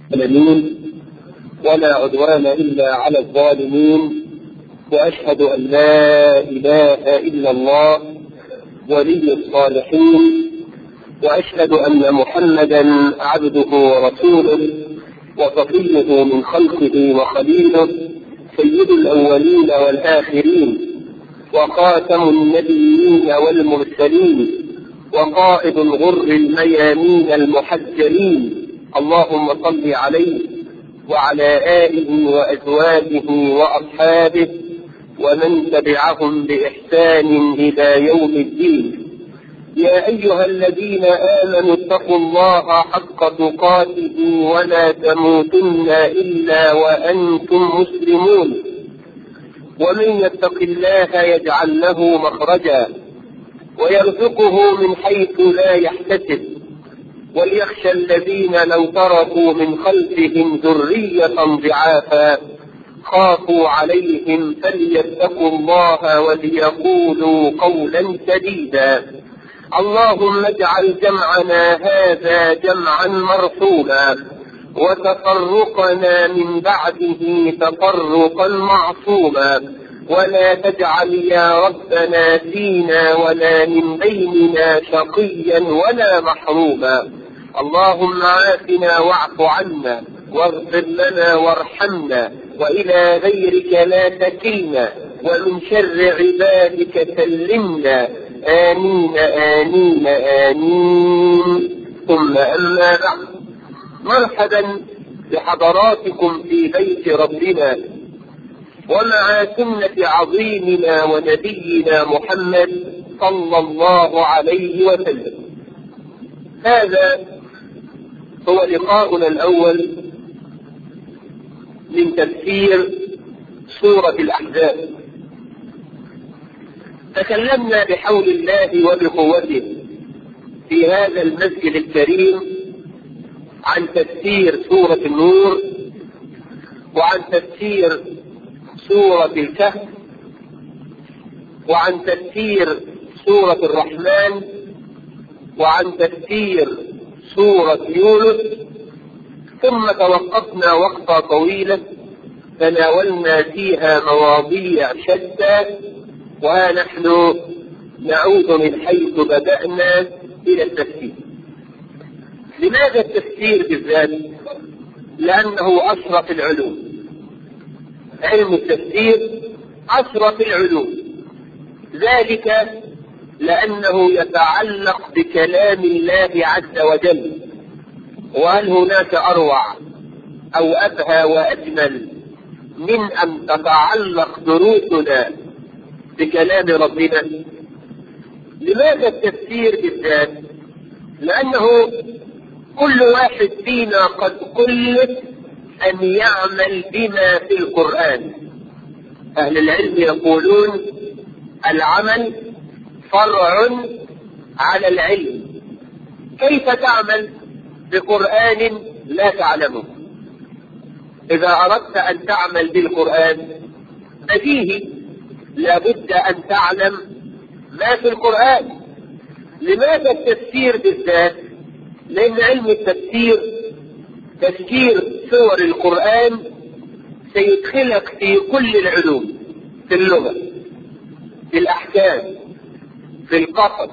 العالمين ولا عدوان إلا على الظالمين وأشهد أن لا إله إلا الله ولي الصالحين وأشهد أن محمدا عبده ورسوله وصفيه من خلقه وخليله سيد الأولين والآخرين وخاتم النبيين والمرسلين وقائد الغر الميامين المحجلين اللهم صل عليه وعلى آله وأزواجه وأصحابه ومن تبعهم بإحسان إلى يوم الدين يا أيها الذين آمنوا اتقوا الله حق تقاته ولا تموتن إلا وأنتم مسلمون ومن يتق الله يجعل له مخرجا ويرزقه من حيث لا يحتسب وليخشى الذين لو تركوا من خلفهم ذرية ضعافا خافوا عليهم فليتقوا الله وليقولوا قولا سديدا اللهم اجعل جمعنا هذا جمعا مرحوما وتفرقنا من بعده تفرقا معصوما ولا تجعل يا ربنا فينا ولا من بيننا شقيا ولا محروما اللهم عافنا واعف عنا واغفر لنا وارحمنا والى غيرك لا تكلنا ومن شر عبادك سلمنا امين امين امين ثم اما بعد مرحبا بحضراتكم في بيت ربنا ومع سنة عظيمنا ونبينا محمد صلى الله عليه وسلم هذا هو لقاؤنا الأول من تفسير سورة الأحزاب تكلمنا بحول الله وبقوته في هذا المسجد الكريم عن تفسير سورة النور وعن تفسير سورة الكهف وعن تفسير سورة الرحمن وعن تفسير سورة يونس ثم توقفنا وقفة طويلة تناولنا فيها مواضيع شتى ونحن نعود من حيث بدأنا إلى التفسير لماذا التفسير بالذات؟ لأنه أشرف العلوم علم التفسير أشرف العلوم ذلك لأنه يتعلق بكلام الله عز وجل وهل هناك أروع أو أبهى وأجمل من أن تتعلق دروسنا بكلام ربنا لماذا التفسير بالذات لأنه كل واحد فينا قد كلف أن يعمل بما في القرآن أهل العلم يقولون العمل فرع على العلم كيف تعمل بقرآن لا تعلمه إذا أردت أن تعمل بالقرآن بديهي لابد أن تعلم ما في القرآن لماذا التفسير بالذات لأن علم التفسير تفسير سور القرآن سيدخلك في كل العلوم في اللغة في الأحكام في القصص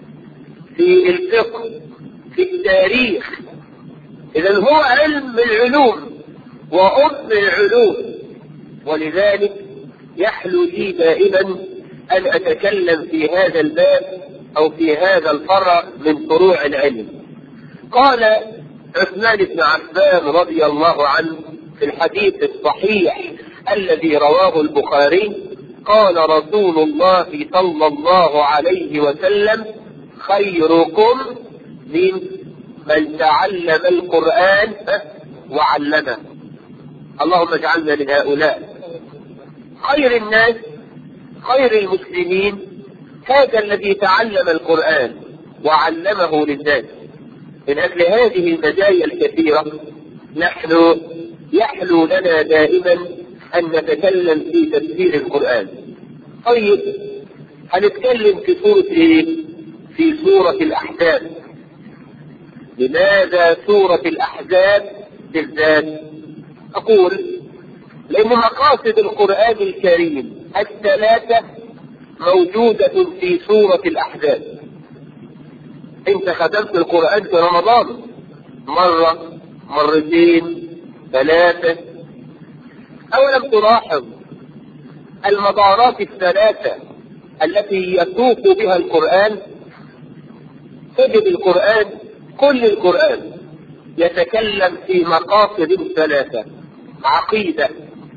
في الفقه في التاريخ إذا هو علم العلوم وأم العلوم ولذلك يحلو لي دائما أن أتكلم في هذا الباب أو في هذا الفرع من فروع العلم قال عثمان بن عفان رضي الله عنه في الحديث الصحيح الذي رواه البخاري قال رسول الله صلى الله عليه وسلم خيركم من من تعلم القرآن وعلمه اللهم اجعلنا من هؤلاء خير الناس خير المسلمين هذا الذي تعلم القرآن وعلمه للناس من أجل هذه المزايا الكثيرة نحن يحلو لنا دائما أن نتكلم في تفسير القرآن طيب هنتكلم في سورة إيه؟ في سورة الأحزاب لماذا سورة الأحزاب بالذات أقول لأن مقاصد القرآن الكريم الثلاثة موجودة في سورة الأحزاب أنت ختمت القرآن في رمضان مرة مرتين ثلاثة أولم تلاحظ المدارات الثلاثة التي يسوق بها القرآن تجد القرآن كل القرآن يتكلم في مقاصد ثلاثة عقيدة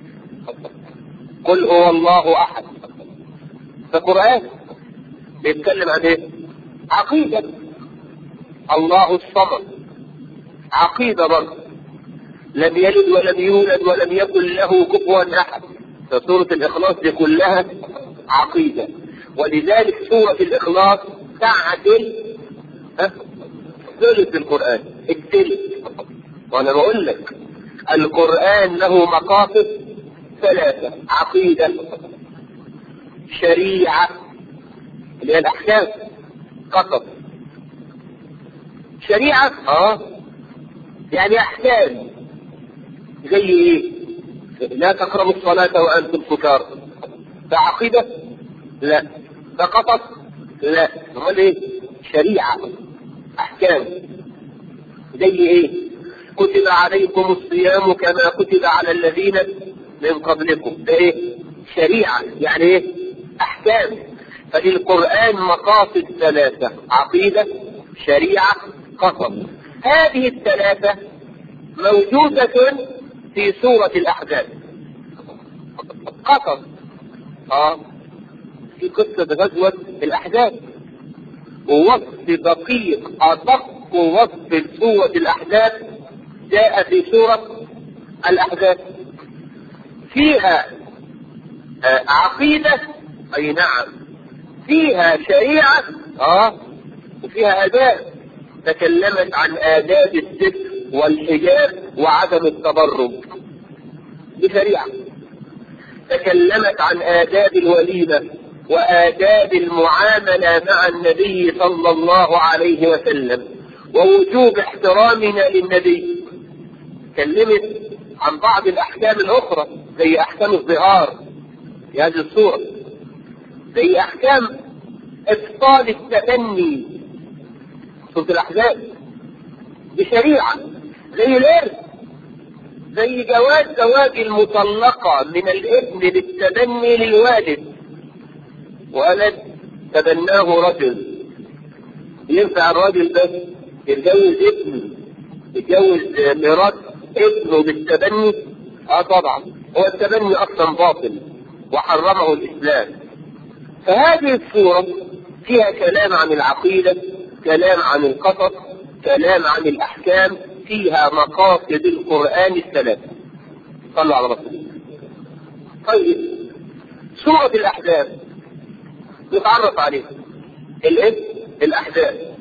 قل هو الله أحد فقرآن بيتكلم عن ايه؟ عقيدة الله الصمد عقيدة برضه لم يلد ولم يولد ولم يكن له كفوا أحد فسورة الإخلاص دي كلها عقيدة ولذلك سورة الإخلاص تعدل ثلث القرآن الثلث وأنا بقول لك القرآن له مقاصد ثلاثة عقيدة شريعة اللي هي الأحكام قصص شريعة اه يعني أحكام زي إيه؟ لا تقربوا الصلاة وأنتم سكارى ده عقيدة؟ لا ده قصص؟ لا امال ايه؟ شريعة أحكام زي إيه؟ كتب عليكم الصيام كما كتب على الذين من قبلكم ده إيه؟ شريعة يعني إيه؟ أحكام فللقرآن مقاصد ثلاثة عقيدة شريعة قصص هذه الثلاثة موجودة في سورة الأحزاب قصص اه في قصة غزوة الأحزاب ووصف دقيق أدق وصف لسورة الأحزاب جاء في سورة الأحزاب فيها آه عقيدة أي نعم فيها شريعة اه وفيها آداب تكلمت عن آداب الستر والحجاب وعدم التبرج بشريعة تكلمت عن آداب الوليمة وآداب المعاملة مع النبي صلى الله عليه وسلم ووجوب احترامنا للنبي تكلمت عن بعض الأحكام الأخرى زي أحكام الظهار في هذه الصورة زي أحكام إبطال التبني سورة الأحزاب بشريعة زي الإرث زي جواز زواج المطلقة من الابن بالتبني للوالد ولد تبناه رجل ينفع الراجل ده يتجوز ابن يتجوز مرات ابنه بالتبني اه طبعا هو التبني اصلا باطل وحرمه الاسلام فهذه السورة فيها كلام عن العقيدة كلام عن القصص كلام عن الأحكام فيها مقاصد القرآن الثلاثة صلوا على رسول الله طيب سورة الأحزاب نتعرف عليها الاسم الأحزاب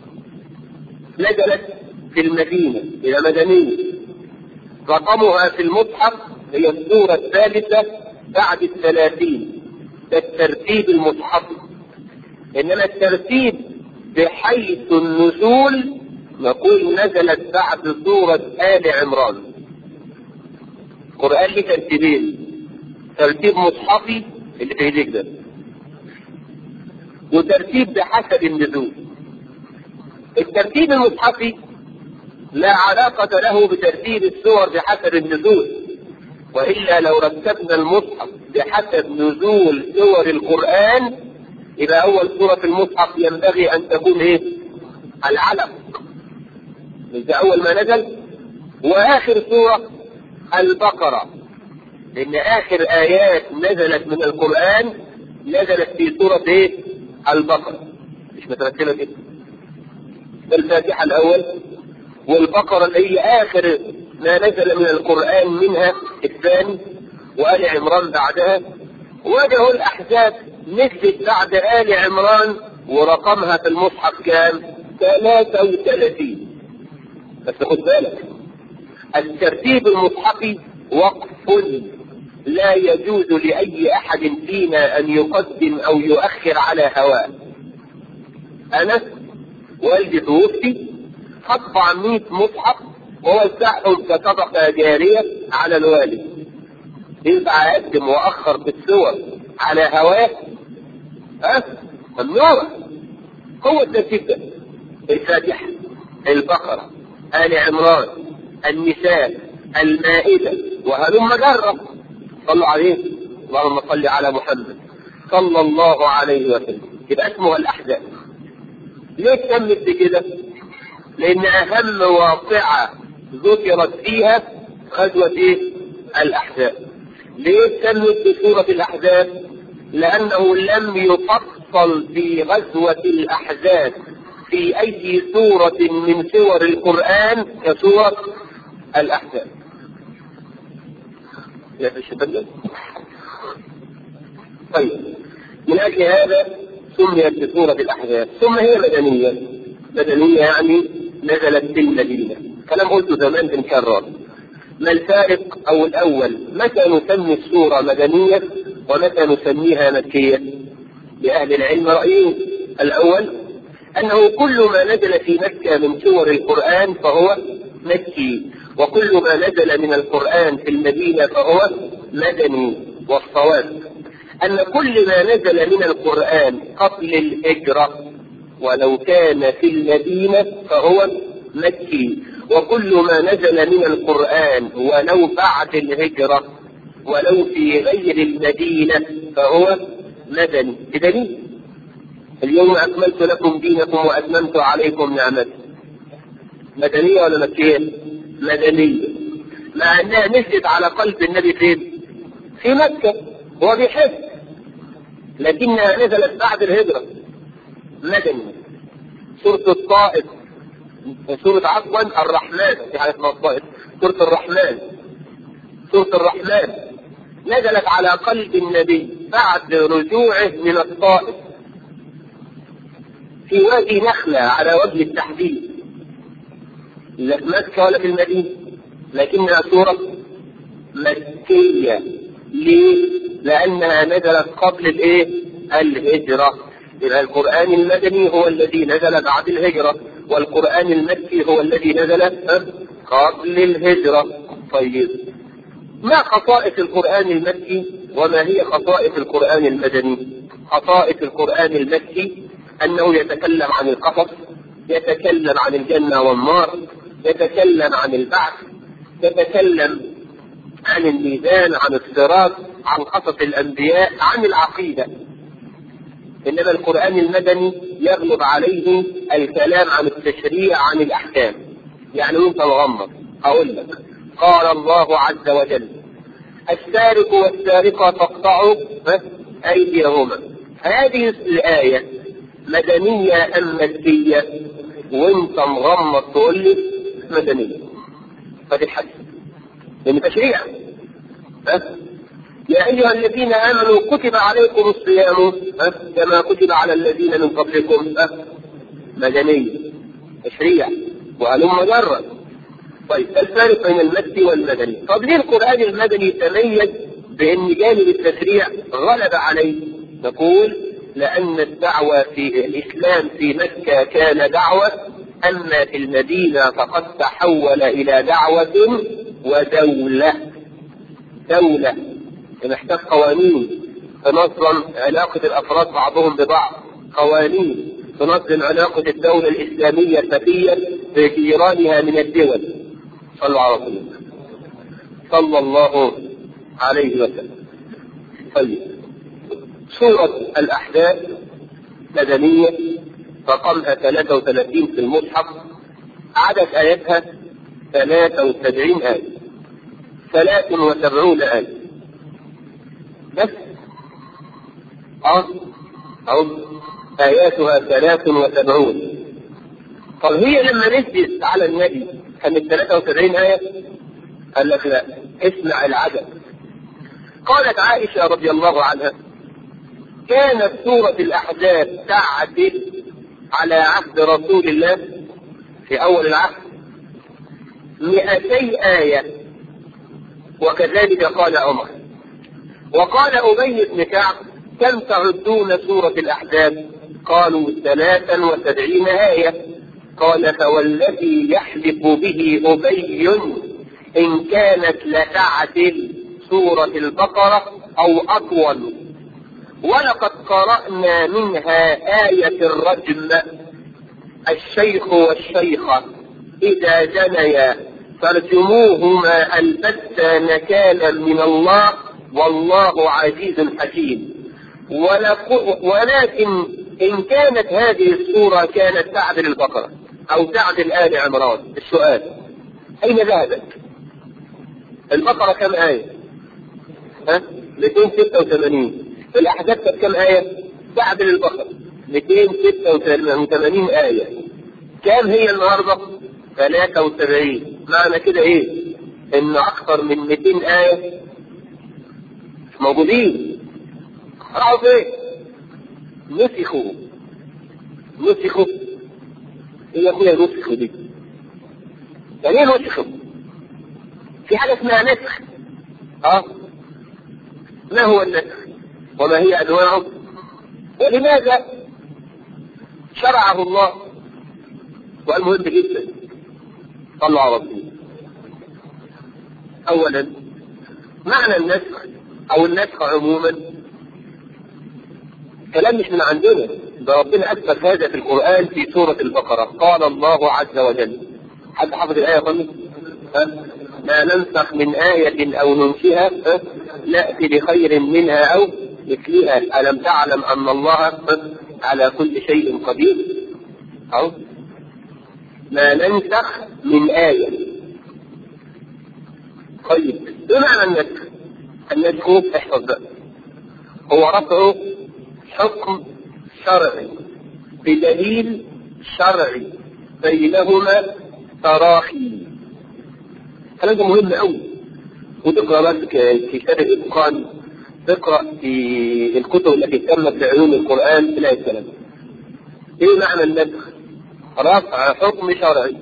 نزلت في المدينة إلى مدنية رقمها في المصحف هي السورة الثالثة بعد الثلاثين ده الترتيب المصحفي إنما الترتيب بحيث النزول نقول نزلت بعد سورة آل عمران القرآن ليه ترتيبين ترتيب مصحفي اللي في ايديك ده وترتيب بحسب النزول الترتيب المصحفي لا علاقة له بترتيب السور بحسب النزول وإلا لو رتبنا المصحف بحسب نزول سور القرآن يبقى أول سورة في المصحف ينبغي أن تكون إيه؟ العلق ده أول ما نزل وآخر سورة البقرة لأن آخر آيات نزلت من القرآن نزلت في سورة إيه؟ البقرة مش مترتبة كده الفاتحة الأول والبقرة اللي هي آخر ما نزل من القرآن منها الثاني وآل عمران بعدها وجه الأحزاب نزلت بعد آل عمران ورقمها في المصحف كام؟ 33 بس خد بالك الترتيب المصحفي وقف لا يجوز لأي أحد فينا أن يقدم أو يؤخر على هواه أنا والدي توفي حط 100 مصحف ووزعهم كصدقة جارية على الوالد ينفع أقدم وأخر بالصور على هواه ها ممنوع هو الترتيب ده الفاتحة البقرة آل عمران النساء المائدة وهلم جرة صلوا عليه اللهم صل على محمد صلى الله عليه وسلم يبقى اسمه الأحزاب ليه تمت بكده؟ لأن أهم واقعة ذكرت فيها غزوة إيه؟ الأحزاب. ليه تمت بسورة الأحزاب؟ لأنه لم يفصل في غزوة الأحزاب في أي سورة من سور القرآن كسورة الأحزاب. يا في الشباب طيب من أجل هذا سميت بسورة الأحزاب ثم هي مدنية مدنية يعني نزلت في المدينة كلام قلته زمان بنكرر ما الفارق أو الأول متى نسمي السورة مدنية ومتى نسميها مكية لأهل العلم رأيين الأول أنه كل ما نزل في مكة من سور القرآن فهو مكي وكل ما نزل من القرآن في المدينة فهو مدني والصواب أن كل ما نزل من القرآن قبل الهجرة ولو كان في المدينة فهو مكي وكل ما نزل من القرآن ولو بعد الهجرة ولو في غير المدينة فهو مدني بدليل اليوم أكملت لكم دينكم وأتممت عليكم نعمتي مدنية ولا مكية؟ مدنية مع أنها نزلت على قلب النبي فين؟ في مكة هو بيحب لكنها نزلت بعد الهجرة مدني سورة الطائف سورة عفوا الرحمن في حالة اسمها الطائف سورة الرحمن سورة الرحمن نزلت على قلب النبي بعد رجوعه من الطائف في وادي نخلة على وجه التحديد لا في مكة ولا في المدينة لكنها سورة مكية ليه؟ لأنها نزلت قبل الإيه؟ الهجرة يبقى القرآن المدني هو الذي نزل بعد الهجرة والقرآن المكي هو الذي نزل قبل الهجرة طيب ما خصائص القرآن المكي وما هي خصائص القرآن المدني خصائص القرآن المكي أنه يتكلم عن القصص يتكلم عن الجنة والنار يتكلم عن البعث يتكلم عن الميزان عن الصراط عن قصص الأنبياء عن العقيدة إنما القرآن المدني يغلب عليه الكلام عن التشريع عن الأحكام يعني وأنت مغمض أقول لك قال الله عز وجل السارق والسارقة فاقطعوا أيديهما هذه الآية مدنية أم مكية وأنت مغمض تقول لي مدنية فتتحدث لأن تشريع يا أيها الذين آمنوا كتب عليكم الصيام كما كتب على الذين من قبلكم مدنية تشريع وهلم مجرد طيب الفارق بين المكي والمدني طب ليه القرآن المدني تميز بأن جانب التشريع غلب عليه نقول لأن الدعوة في الإسلام في مكة كان دعوة أما في المدينة فقد تحول إلى دعوة ودولة دولة محتاج قوانين تنظم علاقة الأفراد بعضهم ببعض قوانين تنظم علاقة الدولة الإسلامية الفتية بجيرانها من الدول صلوا على رسول الله صلى الله عليه وسلم طيب سورة الأحزاب مدنية رقمها 33 في المصحف عدد آياتها 73 آية 73 آية بس اه أو آياتها ثلاث وسبعون طب هي لما نزلت على النبي كانت 73 آية قال لك لا اسمع العدد قالت عائشة رضي الله عنها كانت سورة الأحزاب تعدل على عهد رسول الله في أول العهد مئتي آية وكذلك قال عمر وقال أبي بن كعب كم تعدون سورة الأحزاب قالوا ثلاثا وسبعين آية قال فوالذي يحلف به أبي إن كانت لتعدل سورة البقرة أو أطول ولقد قرأنا منها آية الرجم الشيخ والشيخة إذا جنيا فارجموهما البتة نكالا من الله والله عزيز حكيم ولكن إن كانت هذه السورة كانت تعدل البقرة أو تعدل آل عمران السؤال أين ذهبت؟ البقرة كم آية؟ ها؟ 286 الأحزاب كانت كم آية؟ تعدل البقرة 286 آية كم هي النهاردة؟ 73 معنى كده إيه؟ إن أكثر من 200 آية موجودين راحوا فين؟ نسخوا نسخوا ايه يا اخويا نسخوا دي؟ يعني ايه نسخوا؟ في حاجة اسمها نسخ اه ما هو النسخ؟ وما هي انواعه؟ ولماذا شرعه الله؟ سؤال مهم جدا صلوا على رسول اولا معنى النسخ او النسخ عموما كلام مش من عندنا ده ربنا اثبت هذا في القران في سوره البقره قال الله عز وجل حد حافظ الايه يا فندم؟ ما ننسخ من آية أو ننشئها نأتي بخير منها أو مثلها ألم تعلم أن الله على كل شيء قدير أو ما ننسخ من آية طيب ايه معنى النسخ؟ النسخ احفظ بقى هو رفع حكم شرعي بدليل شرعي بينهما تراخي الكلام ده مهم قوي وتقرا بس كتاب الاتقان تقرا في الكتب التي تمت بعلوم القران تلاقي الكلام ايه معنى النسخ؟ رفع حكم شرعي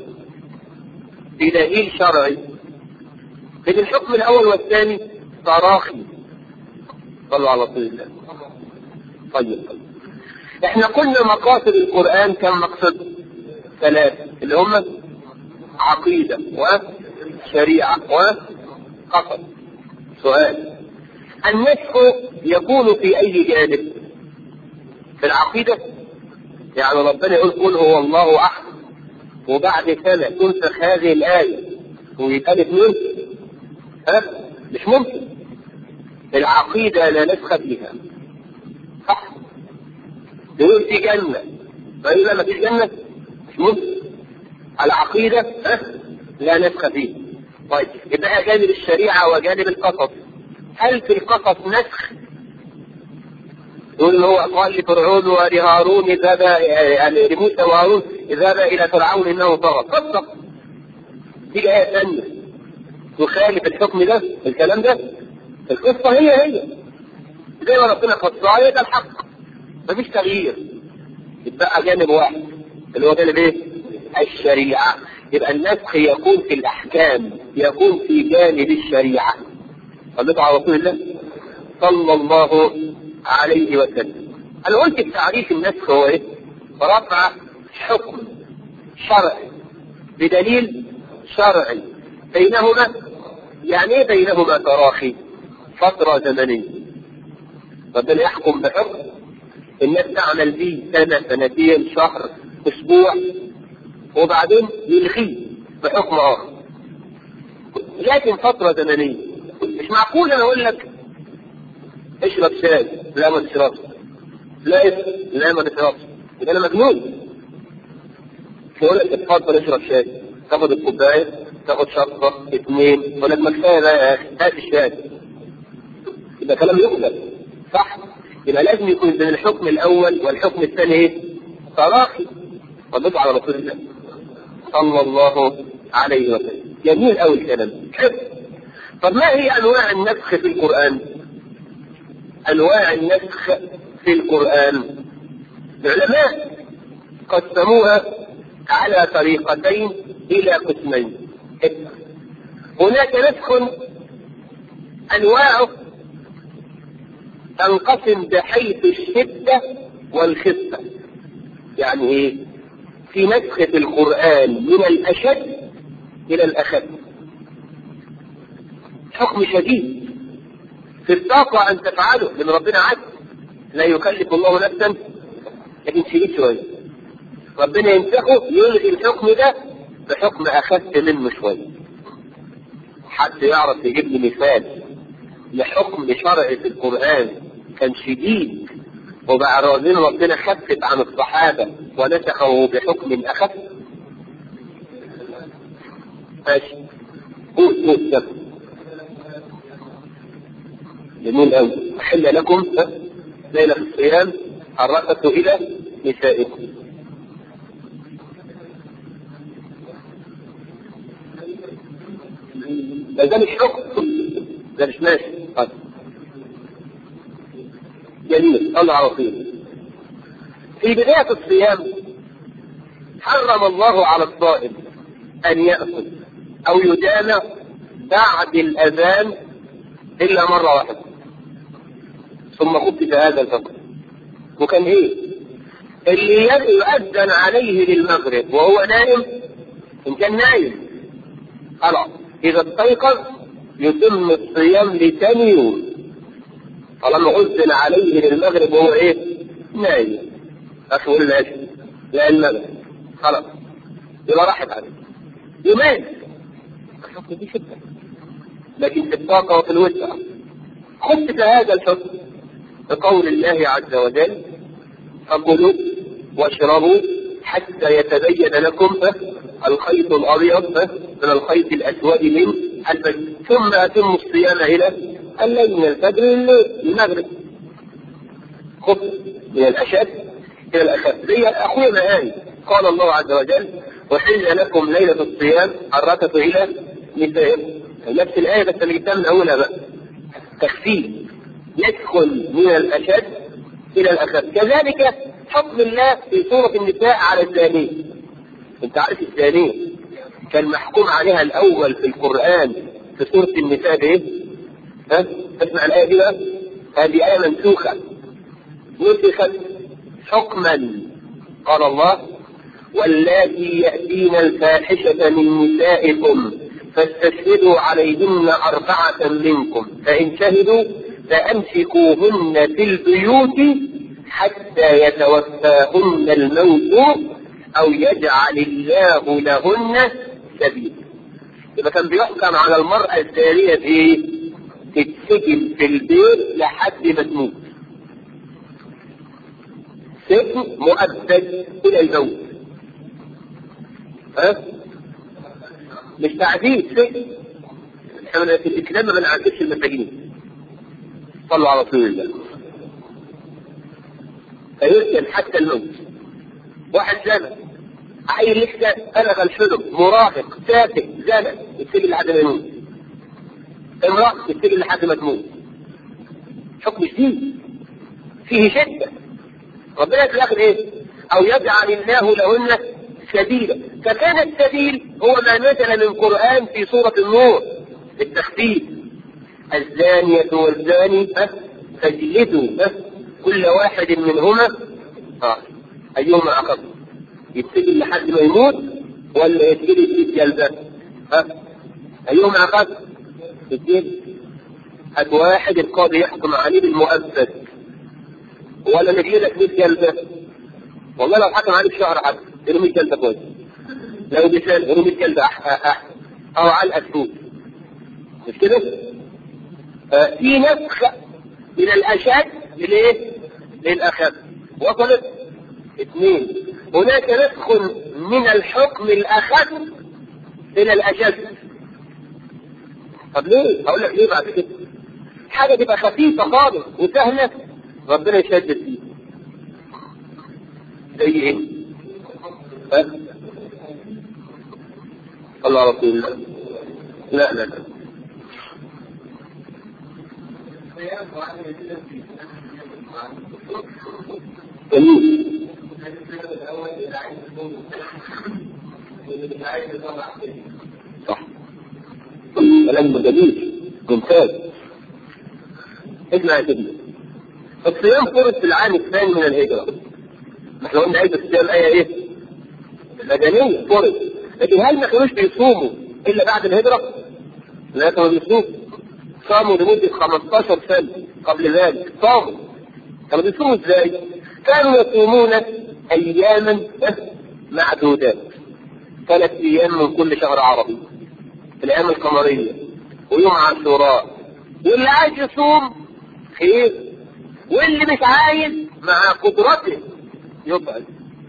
بدليل شرعي بين الحكم الاول والثاني تراخي صلوا على رسول الله طيب طيب احنا قلنا مقاصد القرآن كم مقصد ثلاثة اللي هم عقيدة وشريعة وقصد سؤال النسخ يكون في أي جانب في العقيدة يعني ربنا يقول قل هو الله أحد وبعد سنة تنسخ هذه الآية ويتقال اثنين ها مش ممكن العقيدة لا نسخ فيها صح يقول في جنة فإذا ما فيش جنة مش ممكن العقيدة ها لا نسخ فيه طيب يبقى جانب الشريعة وجانب القصص هل في القصص نسخ؟ يقول ان هو قال لفرعون ولهارون اذهب يعني لموسى وهارون اذهبا الى فرعون انه طغى صدق دي آية ثانية تخالف الحكم ده الكلام ده القصة هي هي زي ما ربنا خصها هي ده الحق مفيش تغيير يبقى جانب واحد اللي هو جانب ايه؟ الشريعة يبقى النسخ يكون في الأحكام يكون في جانب الشريعة صليت على رسول الله صلى الله عليه وسلم أنا قلت في تعريف النسخ هو إيه؟ رفع حكم شرعي بدليل شرعي بينهما يعني ايه بينهما تراخي؟ فترة زمنية ربنا يحكم بحكم الناس تعمل به سنة سنتين شهر أسبوع وبعدين يلغيه بحكم آخر لكن فترة زمنية مش معقول أنا أقول لك اشرب شاي لا ما تشربش لا اسم لا ما تشربش يبقى أنا مجنون يقول لك اتفضل اشرب شاي تاخد الكوباية تاخد شطة اثنين يقول لك ما كفاية بقى يا أخي هات الشاي يبقى كلام يقبل صح يبقى لازم يكون بين الحكم الاول والحكم الثاني ايه؟ تراخي ردوا على رسول الله صلى الله عليه وسلم جميل قوي الكلام حفظ طب ما هي انواع النسخ في القران؟ انواع النسخ في القران العلماء قسموها على طريقتين الى قسمين هناك نسخ انواعه تنقسم بحيث الشدة والخفة يعني ايه في نسخ في القرآن من الأشد إلى الأخف حكم شديد في الطاقة أن تفعله لأن ربنا عز لا يكلف الله نفسا لكن شديد شوية ربنا ينسخه يلغي الحكم ده بحكم أخف منه شوية حد يعرف يجيب لي مثال لحكم شرعي في القرآن كان شديد وبقى راضين ربنا خفف عن الصحابة ونسخه بحكم أخف ماشي قول قول ده جميل قوي أحل لكم ليلة الصيام الرأفة إلى نسائكم ده ده مش حكم ده مش ماشي طيب جميل الله على خير في بداية الصيام حرم الله على الصائم أن يأكل أو يدان بعد الأذان إلا مرة واحدة ثم خفف هذا الحكم وكان إيه؟ اللي يؤذن عليه للمغرب وهو نائم إن كان نايم خلاص إذا استيقظ يتم الصيام لثاني يوم طالما أذن عليه للمغرب وهو إيه؟ نايم أخي ولا إيش؟ لا المغرب خلاص يبقى راحت عليه يومين الحكم دي شدة لكن في الطاقة وفي الوسع خفف هذا الحكم بقول الله عز وجل فكلوا واشربوا حتى يتبين لكم الخيط الابيض من الخيط الاسود من الفجر ثم اتموا الصيام الى الليل من الفجر للمغرب خف من الاشد الى الاخف زي اخويا مهاني قال الله عز وجل وحل لكم ليله الصيام الركض الى نسائكم نفس الايه بس اللي جبتها من اولها بقى تخفيف يدخل من الاشد الى الاخف كذلك حكم الله في سوره النساء على الزانيه انت عارف الزانيه كان محكوم عليها الاول في القران في سوره النساء بايه؟ ها؟ اسمع الايه دي بقى هذه ايه منسوخه نسخت حكما قال الله واللاتي ياتين الفاحشه من نسائكم فاستشهدوا عليهن أربعة منكم فإن شهدوا فأمسكوهن في البيوت حتى يتوفاهن الموت أو يجعل الله لهن سبيلا يبقى كان بيحكم على المرأة الزانية بإيه؟ تتسجن في البيت لحد ما تموت سجن مؤبد إلى الموت ها؟ مش تعذيب سجن احنا في الاسلام ما بنعذبش المساجين صلوا على رسول الله فيسجن حتى الموت واحد زنا عيل لسه بلغ الحلم مراهق ساكت زنا يتسجن لحد ما يموت امرأة تتسجن لحد ما تموت حكم شديد فيه شدة ربنا في الآخر إيه؟ أو يجعل الله لهن سبيلا فكان السبيل هو ما نزل من القرآن في سورة النور بالتخفيف الزانية والزاني فاجلدوا كل واحد منهما آه. أيهما أخف يتسجن لحد ما يموت ولا يتجلد في جلدة ها أيهما أخف يتجلد هات واحد القاضي يحكم عليه بالمؤبد ولا نجلدك 100 جلدة والله لو حكم عليك شهر حد له 100 جلدة كويس لو بسال له 100 جلدة أحسن أو على الأسود مش كده؟ آه في نسخ من الأشد للإيه؟ للأخف وصلت اثنين هناك نسخ من الحكم الأخف إلى الأشد طب ليه؟ هقول لك ليه بعد كده؟ حاجة تبقى خفيفة خالص وسهلة ربنا يشدد فيها زي ايه؟ ها؟ الله على رسول الله لا لا لا جميل صح كلام جميل ممتاز اسمع يا سيدنا الصيام فرض في العام الثاني من الهجرة احنا قلنا آية الصيام آية ايه؟ مدنية فرض لكن هل ما كانوش بيصوموا إلا بعد الهجرة؟ لا كانوا بيصوموا صاموا لمدة 15 سنة قبل ذلك صاموا كانوا بيصوموا ازاي؟ كانوا يصومون أياما معدودات ثلاث أيام من كل شهر عربي الأيام القمرية ويوم عاشوراء واللي عايز يصوم خير واللي مش عايز مع قدرته يبعد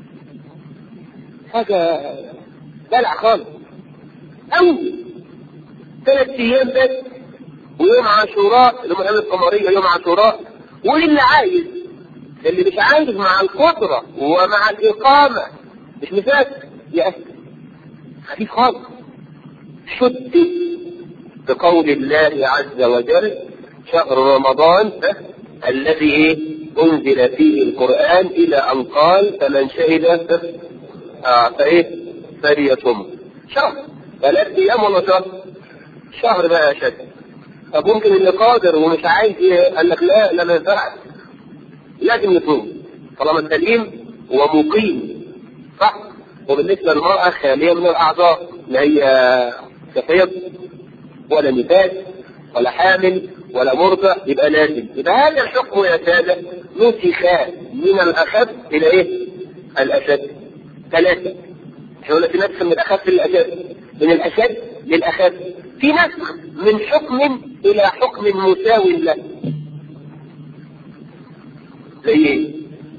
حاجة دلع خالص أوي ثلاث أيام بس ويوم عاشوراء اللي هم الأيام القمرية يوم عاشوراء واللي عايز اللي مش عايز مع القدرة ومع الإقامة مش مسافر يأثر خفيف خالص شتت بقول الله عز وجل شهر رمضان الذي ايه انزل فيه القران الى ان قال فمن شهد آه فايه فليصم شهر ثلاث ايام ولا شهر شهر بقى شد طب ممكن اللي قادر ومش عايز ايه قال لك لا لا ما ينفعش لازم نصوم طالما سليم ومقيم صح وبالنسبه للمراه خاليه من الاعضاء لا هي كفيض ولا نفاس ولا حامل ولا مرضع يبقى لازم يبقى هذا الحكم يا سادة نسخ من الأخف إلى إيه؟ الأشد ثلاثة احنا قلنا في نسخ من الأخف للأشد من الأشد للأخف في نسخ من حكم إلى حكم مساو له زي إيه؟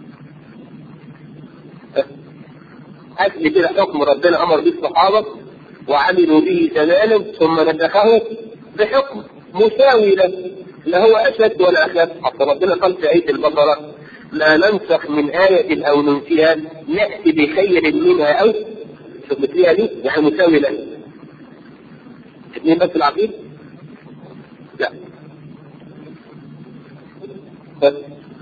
أكل كده حكم ربنا أمر به الصحابة وعملوا به تماما ثم نسخه بحكم مساوي له لا هو اشد ولا اخف حتى ربنا قال في ايه البقره لا ننسخ من آية أو ننسيها نأتي بخير منها أو شوف مثلها دي يعني مساوي لها اثنين بس العقيد؟ لا بس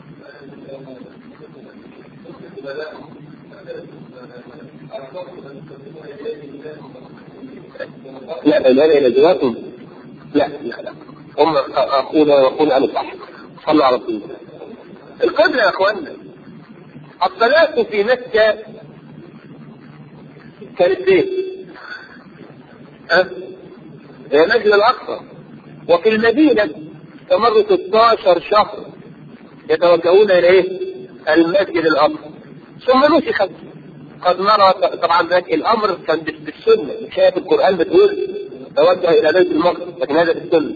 لا لا إلى جوابهم لا لا لا هم أخونا وأخونا أنا صح صلوا على طول القبلة يا أخوانا الصلاة في مكة كانت ايه؟ ها؟ هي المسجد الأقصى وفي المدينة استمروا 16 شهر يتوجهون إلى إيه؟ المسجد الأقصى ثم نسخت قد نرى طبعا ذاك الأمر كان بالسنة مش شايف القرآن بتقول توجه إلى بيت المقدس لكن هذا بالسنة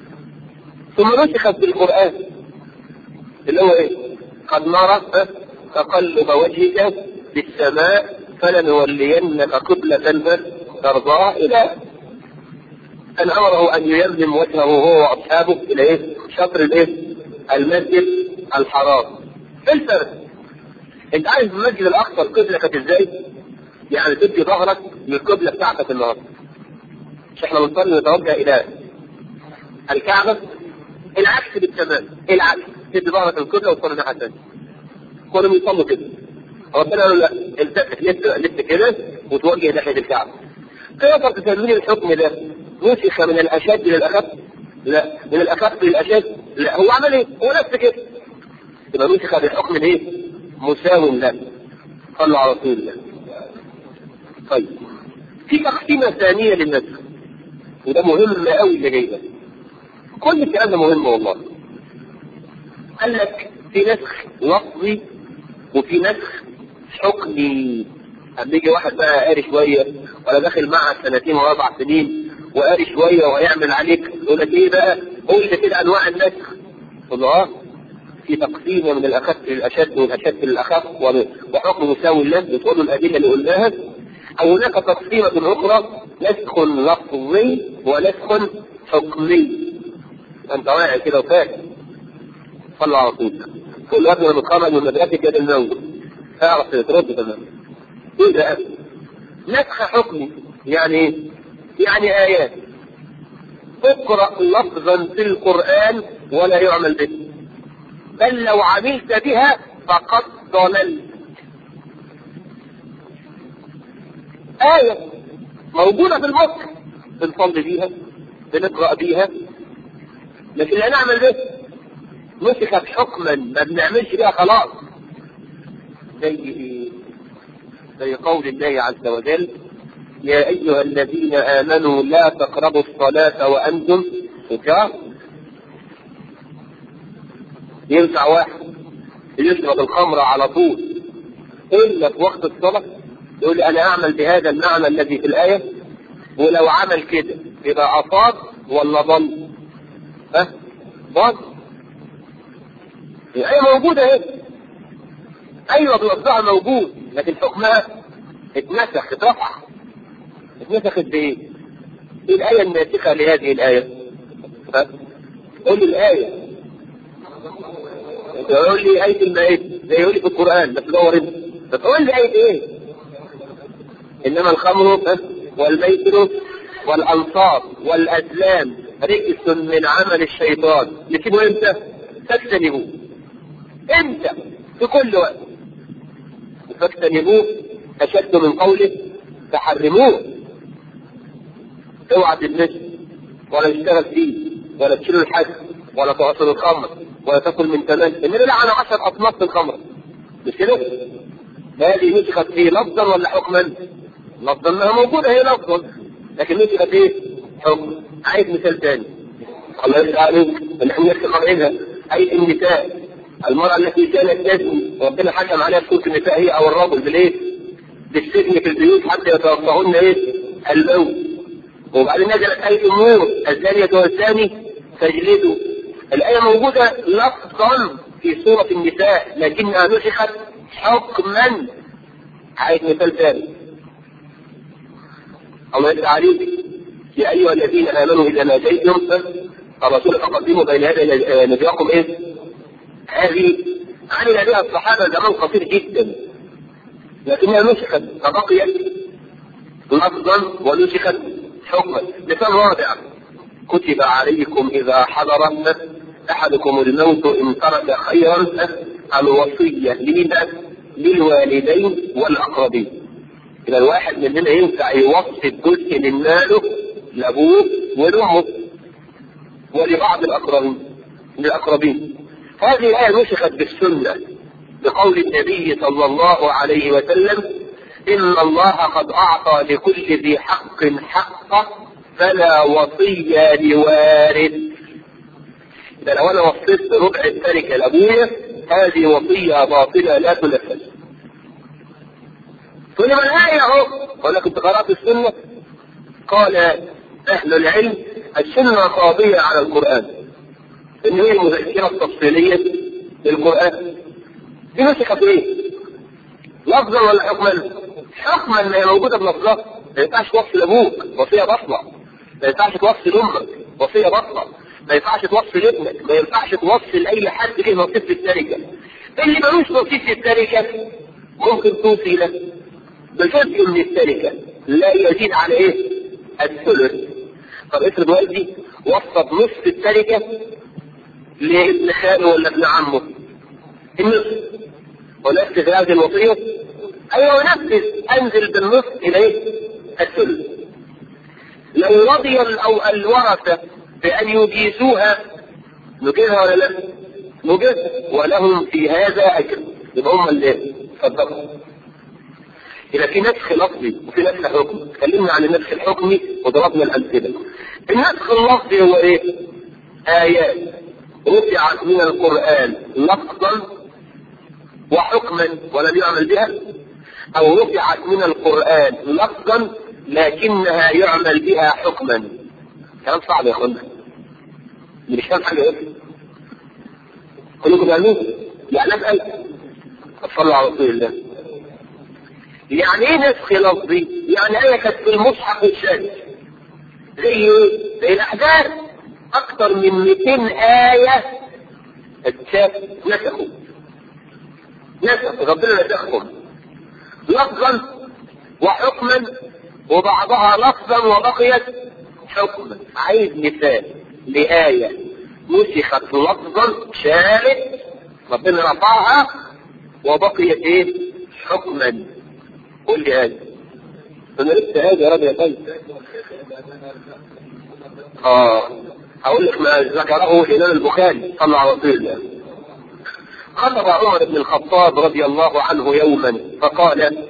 ثم نسخت بالقرآن اللي هو إيه؟ قد نرى تقلب وجهك في السماء فلنولينك قبلة ترضاها إلى أن أمره أن ييمم وجهه هو وأصحابه إلى إيه؟ شطر الإيه؟ المسجد الحرام. إيه الفرق؟ أنت عارف المسجد الأقصى القبلة كانت إزاي؟ يعني تدي ظهرك للقبلة بتاعتك النهارده. مش إحنا بنصلي نتوجه إلى الكعبة العكس بالتمام، العكس تدي ظهرك للقبلة وتصلي الناحية الثانية. كانوا بيصلوا كده. ربنا قال له لا التفت لف لف كده وتوجه ناحيه الكعبه. كيف تسمين الحكم ده؟ نسخ من الاشد للاخف؟ لا، من الاخف للاشد؟ لا، هو عمل ايه؟ هو نفس كده. يبقى نسخ بحكم الايه؟ مساو له. صلوا على رسول الله. طيب. في تقسيمه ثانيه للنسخ. وده مهم قوي اللي جاي ده. كل الكلام ده مهم والله. قال لك في نسخ لفظي وفي نسخ حكمي اما يجي واحد بقى قاري شويه ولا داخل معهد سنتين واربع سنين وقاري شويه وهيعمل عليك يقول لك ايه بقى؟ قول لي كده انواع النسخ. تقول له اه في تقسيم من الاخف للاشد والاشد للاخف وحكم مساوي له بتقول له الادله اللي قلناها او هناك تقسيمه اخرى نسخ لفظي ونسخ حكمي. انت واعي كده وفاهم. صلوا على طول. كل واحد من الخرج من مدرسة كده الموت اعرف ترد تمام ايه ده نسخ حكمي يعني ايه؟ يعني ايات اقرا لفظا في القران ولا يعمل به بل لو عملت بها فقد ضللت آية موجودة في المصحف بنصلي بيها بنقرأ بيها لكن لا نعمل به نسخت حكما ما بنعملش بيها خلاص زي ايه؟ زي قول الله عز وجل يا أيها الذين آمنوا لا تقربوا الصلاة وأنتم سكارى ينفع واحد يشرب الخمر على طول إلا في وقت الصلاة يقول أنا أعمل بهذا المعنى الذي في الآية ولو عمل كده يبقى أصاب ولا ضل؟ ها؟ ضل الآية موجودة اهي أيوة بلفظها موجود لكن حكمها اتنسخ اترفع اتنسخت بإيه؟ إيه الآية الناسخة لهذه الآية؟ ها؟ قول لي الآية تقول لي آية المائدة زي يقول لي في القرآن بس دور أنت بتقول لي آية إيه؟ إنما الخمر والميسر والأنصاب والأزلام رجس من عمل الشيطان نسيبه إمتى؟ فاجتنبوه إمتى؟ في كل وقت فاجتنبوه أشد من قوله فحرموه اوعى تلمسه ولا تشتغل فيه ولا تشيل الحج ولا تعصر الخمر ولا تاكل من تمام النبي لعن عشر اصناف في الخمر مش كده؟ هذه نسخت فيه لفظا ولا حكما؟ لفظا انها موجوده هي لفظا لكن نسخت ايه؟ حكم عايز مثال ثاني الله يرضى عليك نحن نحكم عليها اي النساء المرأة التي كانت تزني ربنا حكم عليها بصوت النساء هي او الرجل بالايه؟ بالسجن في البيوت حتى يتوفاهن ايه؟ الموت وبعدين نزلت آية النور الزانية والزاني فاجلدوا الآية موجودة لفظا في سورة النساء لكنها نسخت حكما عايز مثال ثاني الله يرضى عليك يا أيها الذين آمنوا إذا ناجيتم الرسول فقدموا بين يدي نبيكم إيه؟ هذه عمل بها الصحابة زمان قصير جدا لكنها نسخت فبقيت لفظا ونسخت حكما مثال رابع كتب عليكم إذا حضر أحدكم الموت إن ترك خيرا الوصية لمن للوالدين والأقربين إذا الواحد مننا ينفع يوصي جزء من ماله لأبوه ولأمه ولبعض الأقربين للأقربين هذه الآية نسخت بالسنة بقول النبي صلى الله عليه وسلم إن الله قد أعطى لكل ذي حق حقه فلا وصية لوارث إذا لو أنا وصيت ربع التركة لأبويا هذه وصية باطلة لا تنفذ تقول ما الآية أهو وأنا كنت قرأت السنة قال أهل العلم السنة قاضية على القرآن إن هي المذكرة التفصيلية للقرآن دي نسخت إيه؟ لفظا ولا حكما؟ حكما ما هي موجودة بلفظها ما ينفعش توصي لأبوك وصية بطلة ما ينفعش توصي لأمك وصية بطلة ما ينفعش توصي لابنك ما ينفعش توصي لأي حد له نصيب في التركة اللي ملوش نصيب في التركة ممكن توصي له بجزء من التركة لا يزيد على ايه؟ الثلث طب افرض والدي وصف نصف التركة لابن خاله ولا ابن عمه النصف ونفذ هذه الوصية ايوه نفذ انزل بالنصف الى ايه؟ الثلث لو رضي او الورثة بان يجيزوها نجيزها ولا لا؟ نجيزها ولهم في هذا اجر يبقى هم اللي صدقوا يبقى في نسخ لفظي وفي نسخ حكمي اتكلمنا عن النسخ الحكمي وضربنا الامثله النسخ اللفظي هو ايه ايات رفعت من القران لفظا وحكما ولم يعمل بها او رفعت من القران لفظا لكنها يعمل بها حكما كلام صعب يا اخوانا اللي مش فاهم حاجه ايه كلكم فاهمين يعني اسال صلوا على رسول الله يعني ايه نسخ لفظي؟ يعني ايه كانت في المصحف الشريف زي زي الاحداث اكثر من 200 آية اتشاف نسخوا نسخوا ربنا نسخهم لفظا وحكما وبعضها لفظا وبقيت حكما عايز مثال لآية نسخت لفظا شالت ربنا رفعها وبقيت ايه؟ حكما قول لي هذا انا لسه هذا يا راجل يا طيب اه اقول لك ما ذكره الامام البخاري صلى الله عليه وسلم خطب عمر بن الخطاب رضي الله عنه يوما فقال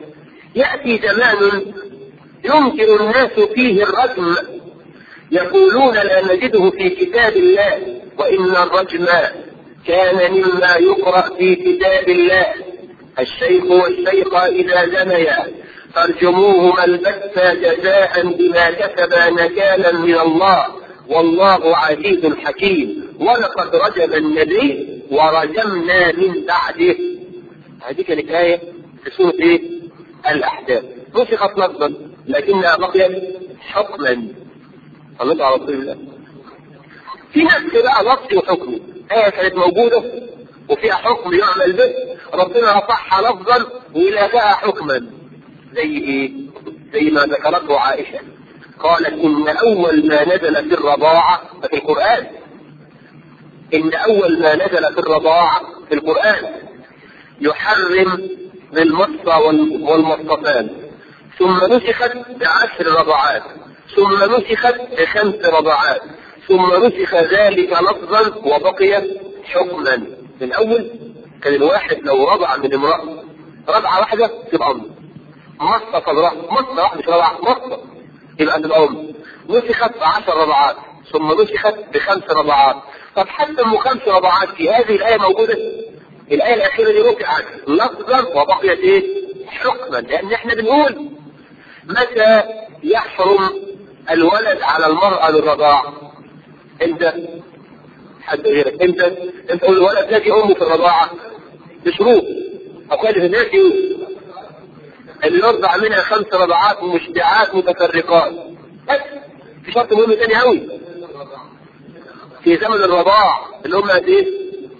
يأتي زمان ينكر الناس فيه الرجم يقولون لا نجده في كتاب الله وإن الرجم كان مما يقرأ في كتاب الله الشيخ والشيخة إذا زنيا فارجموهما البتة جزاء بما كسبا نكالا من الله والله عزيز حكيم ولقد رجم النبي ورجمنا من بعده هذه كانت آية في سورة إيه؟ الأحزاب نسخت لفظا لكنها بقيت حكما صليت على رسول الله في نفس بقى لفظ وحكم آية كانت موجودة وفيها حكم يعمل به ربنا رفعها لفظا ولغاها حكما زي ايه؟ زي ما ذكرته عائشة قالت إن أول ما نزل في الرضاعة في القرآن إن أول ما نزل في الرضاعة في القرآن يحرم بالمصة والمصطفان ثم نسخت بعشر رضعات ثم نسخت بخمس رضعات ثم نسخ ذلك لفظا وبقي حكما من اول كان الواحد لو رضع من امرأة رضعة واحدة تبقى أم مصة صدرها مصة واحدة مش رضعة مصة يبقى تبقى أم نسخت بعشر رضعات ثم نسخت بخمس رضعات طب حتى ام خمس رضعات في هذه الآية موجودة الآية الأخيرة دي رفعت لفظا وبقيت إيه؟ حكما لأن إحنا بنقول متى يحرم الولد على المرأة للرضاعة؟ أنت حد غيرك أنت أنت تقول الولد تجي أمه في الرضاعة بشروط أقل في الناس اللي يرضع منها خمس رضعات مشبعات متفرقات بس في شرط مهم تاني قوي في زمن الرضاع اللي هم قد ايه؟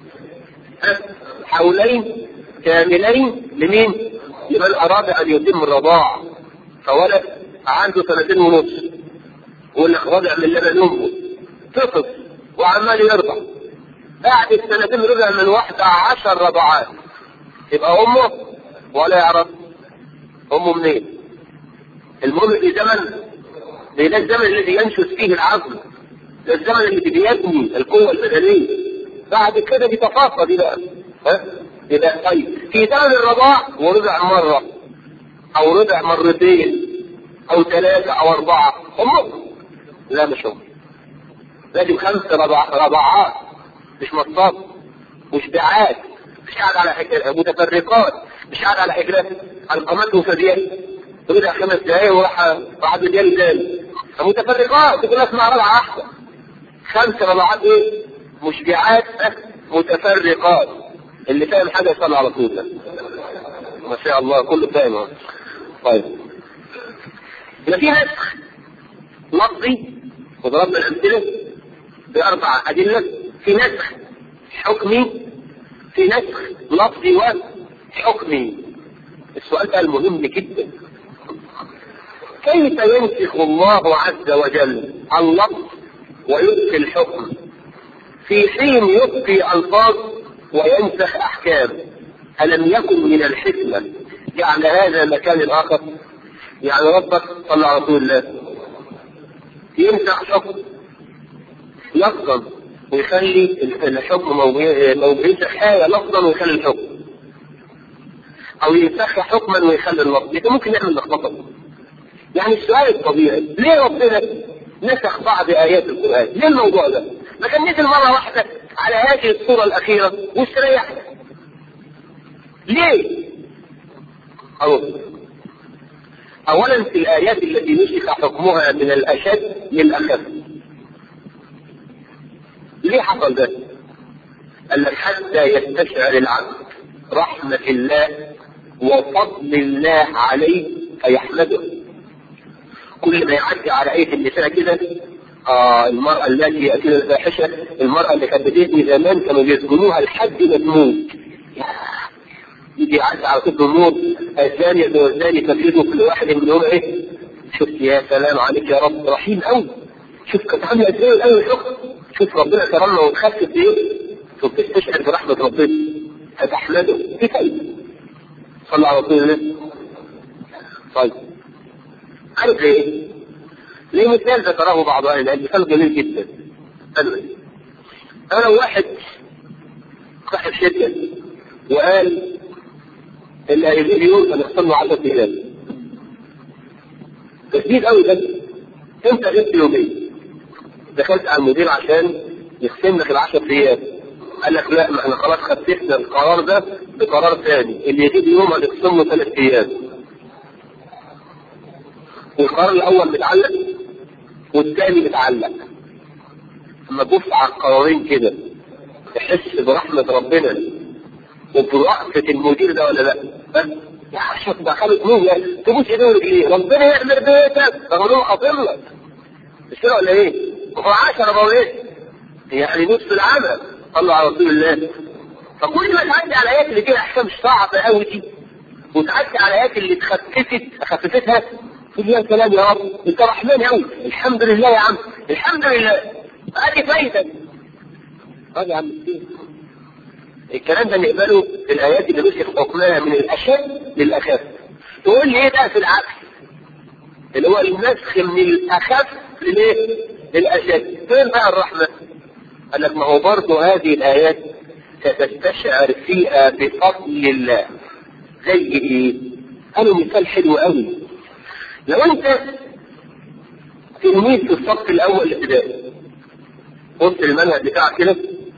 حولين كاملين لمين؟ لمن أراد أن يتم الرضاعة فولد عنده سنتين ونص يقول لك رضع من لبن أمه طفل وعمال يرضع بعد السنتين رضع من واحدة عشر رضعات يبقى أمه ولا يعرف أمه منين؟ المهم في زمن ده الزمن الذي ينشز فيه العقل ده الزمن اللي بيبني القوة البدنية بعد كده بيتفاصل دي بقى ها يبقى طيب في زمن الرضاع ورضع مرة أو رضع مرتين أو ثلاثة أو أربعة أمه لا مش أمه لازم خمس رضع رضعات مش مصاب مش دعات مش قاعد على حجرات متفرقات مش قاعد على حجرات القامات وفديات رضع خمس دقايق وراح راح بديال تاني متفرقات تقول اسمع رضعة واحدة خمس رضعات ايه مشجعات متفرقات اللي فاهم حاجة يصلي على طول ده ما شاء الله كله فاهم طيب يبقى في نسخ لفظي وضربنا الأمثلة بأربع أدلة في نسخ حكمي في نسخ لفظي وحكمي السؤال ده المهم جدا كيف ينسخ الله عز وجل اللفظ ويبقي الحكم في حين يبقي ألفاظ وينسخ أحكام ألم يكن من الحكمة جعل هذا مكان آخر يعني ربك صلى على رسول الله ينسخ حكم لفظا ويخلي الحكم موضوع ينسخ آية لفظا ويخلي الحكم أو ينسخ حكما ويخلي اللفظ ده ممكن يعمل لخبطة يعني السؤال الطبيعي ليه ربنا نسخ بعض آيات القرآن ليه الموضوع ده ما كان نزل مرة واحدة على هذه الصورة الأخيرة واستريحنا ليه أو أولا في الآيات التي نسخ حكمها من الأشد للأخف ليه حصل ده؟ قال لك حتى يستشعر العبد رحمة الله وفضل الله عليه فيحمده كل ما يعدي على آية النساء كده آه المرأة التي يأتيها الفاحشة المرأة اللي كانت بتهدي زمان كانوا يسجنوها لحد ما تموت يجي يعدي على طب النور الزانية والزاني تفيدوا كل واحد منهم ايه شفت يا سلام عليك يا رب رحيم قوي شوف كانت عامله قد ايه الاول شوف شوف ربنا كرمنا وخفف ايه شوف تستشعر برحمة ربنا هتحمده في فايدة صلى على رسول الله طيب عارف ايه؟ ليه مثال ذكره بعض اهل العلم مثال جميل جدا قالوا ايه؟ قالوا واحد صاحب شركه وقال اللي هيجيب يوم هنخصم له 10 ايام ده جديد قوي ده انت غبت يومين دخلت على المدير عشان يقسم لك العشر ايام قال لك لا ما احنا خلاص خففنا القرار ده بقرار ثاني اللي يجيب يوم هنقسم له ثلاث ايام والقرار الاول متعلق والثاني متعلق اما تبص على القرارين كده تحس برحمة ربنا وبرأفة المدير ده ولا لا بس يا عشان دخلت مين يعني تبوس ايديه ورجليه ربنا يعمل بيتك ده هو خاطر لك مش كده ولا ايه؟ هو 10 بقول ايه؟ يعني نصف العمل صلوا على رسول الله فكل ما تعدي على الايات اللي فيها احكام صعبه قوي دي وتعدي على الايات اللي اتخففت خففتها تقول يا سلام يا رب انت رحمن قوي الحمد لله يا عم الحمد لله ادي فايدة ادي يا عم مسكين الكلام ده نقبله في الايات اللي مسك حكمها من الاشد للاخف تقول لي ايه بقى في العكس اللي هو النسخ من الاخف للايه؟ للاشد فين بقى الرحمه؟ قال لك ما هو برضه هذه الايات ستستشعر فيها بفضل الله زي ايه؟ قالوا مثال حلو قوي لو انت تلميذ في الصف الاول الابتدائي بص المنهج بتاعك كده